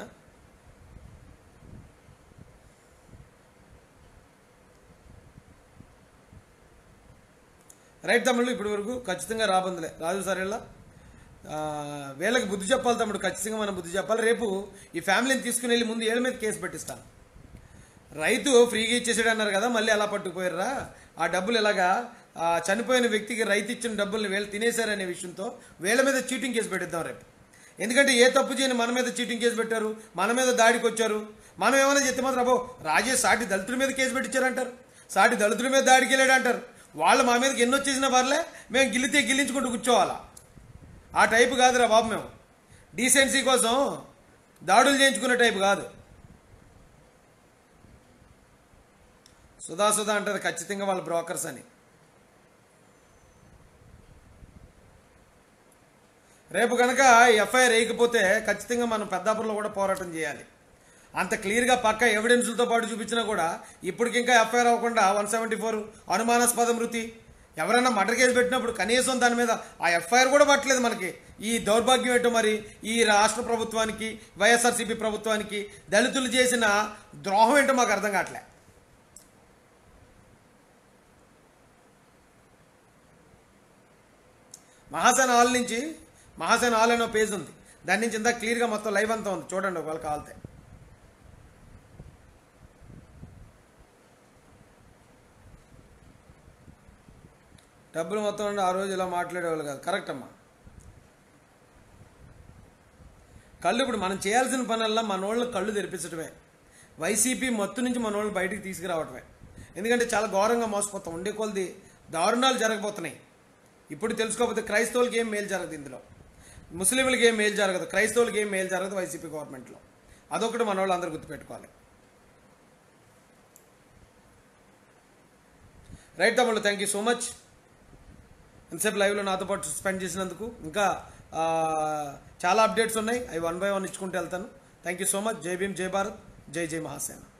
రైట్ తమ్ముళ్ళు ఇప్పటి వరకు ఖచ్చితంగా రాబందులే రాజు సరేలా వీళ్ళకి బుద్ధి చెప్పాలి తమ్ముడు ఖచ్చితంగా మనం బుద్ధి చెప్పాలి రేపు ఈ ఫ్యామిలీని తీసుకుని వెళ్ళి ముందు ఏళ్ళ మీద కేసు పెట్టిస్తాను రైతు ఫ్రీగా ఇచ్చేసాడు అన్నారు కదా మళ్ళీ అలా పట్టుకుపోయారా ఆ డబ్బులు ఎలాగా ఆ చనిపోయిన వ్యక్తికి రైతు ఇచ్చిన డబ్బుల్ని వీళ్ళు తినేశారనే విషయంతో వీళ్ళ మీద చీటింగ్ కేసు పెట్టిద్దాం రేపు ఎందుకంటే ఏ తప్పు చేయని మన మీద చీటింగ్ కేసు పెట్టారు మన మీద దాడికి వచ్చారు మనం ఏమైనా చెప్తే మాత్రం అబ్బో రాజేష్ సాటి దళితుల మీద కేసు పెట్టించారంటారు సాటి దళితుల మీద దాడికి వెళ్ళాడు అంటారు వాళ్ళు మా మీదకి ఎన్ని వచ్చేసినా పర్లే మేము గిల్లితే గిల్లించుకుంటూ కూర్చోవాలా ఆ టైపు కాదురా బాబు మేము డీసెన్సీ కోసం దాడులు చేయించుకునే టైపు కాదు సుధా సుధా అంటారు ఖచ్చితంగా వాళ్ళ బ్రోకర్స్ అని రేపు కనుక ఎఫ్ఐఆర్ వేయకపోతే ఖచ్చితంగా మనం పెద్దాపురంలో కూడా పోరాటం చేయాలి అంత క్లియర్గా పక్క ఎవిడెన్స్లతో పాటు చూపించినా కూడా ఇప్పటికింకా ఎఫ్ఐఆర్ అవ్వకుండా వన్ సెవెంటీ ఫోర్ అనుమానాస్పద మృతి ఎవరైనా మర్డర్ కేసు పెట్టినప్పుడు కనీసం దాని మీద ఆ ఎఫ్ఐఆర్ కూడా పట్టలేదు మనకి ఈ దౌర్భాగ్యం ఏంటో మరి ఈ రాష్ట్ర ప్రభుత్వానికి వైఎస్ఆర్సీపీ ప్రభుత్వానికి దళితులు చేసిన ద్రోహం ఏంటో మాకు అర్థం కావట్లే మహాసేన హాల్ నుంచి మహాసేన హాల్ అనే పేజ్ ఉంది దాని నుంచి ఇంత క్లియర్గా మొత్తం లైవ్ అంతా ఉంది చూడండి ఒకవేళ కావాలితే డబ్బులు మొత్తం ఉండి ఆ రోజు ఇలా మాట్లాడేవాళ్ళు కాదు కరెక్ట్ అమ్మా కళ్ళు ఇప్పుడు మనం చేయాల్సిన పనల్లా మన వాళ్ళ కళ్ళు తెరిపించడమే వైసీపీ మత్తు నుంచి మన వాళ్ళు బయటికి తీసుకురావటమే ఎందుకంటే చాలా ఘోరంగా మోసపోతాం ఉండే కొలది దారుణాలు జరగబోతున్నాయి ఇప్పుడు తెలుసుకోకపోతే క్రైస్తవులకి ఏం మేలు జరగదు ఇందులో ముస్లింలకి ఏం మేలు జరగదు క్రైస్తవులకి ఏం మేలు జరగదు వైసీపీ గవర్నమెంట్లో అదొకటి మన వాళ్ళు అందరూ గుర్తుపెట్టుకోవాలి రైట్ తమ్ముళ్ళు థ్యాంక్ యూ సో మచ్ ఎంతసేపు లైవ్లో నాతో పాటు స్పెండ్ చేసినందుకు ఇంకా ఆ, చాలా అప్డేట్స్ ఉన్నాయి అవి వన్ బై వన్ ఇచ్చుకుంటూ వెళ్తాను థ్యాంక్ యూ సో మచ్ జై భీమ్ జై భారత్ జై జై మహాసేన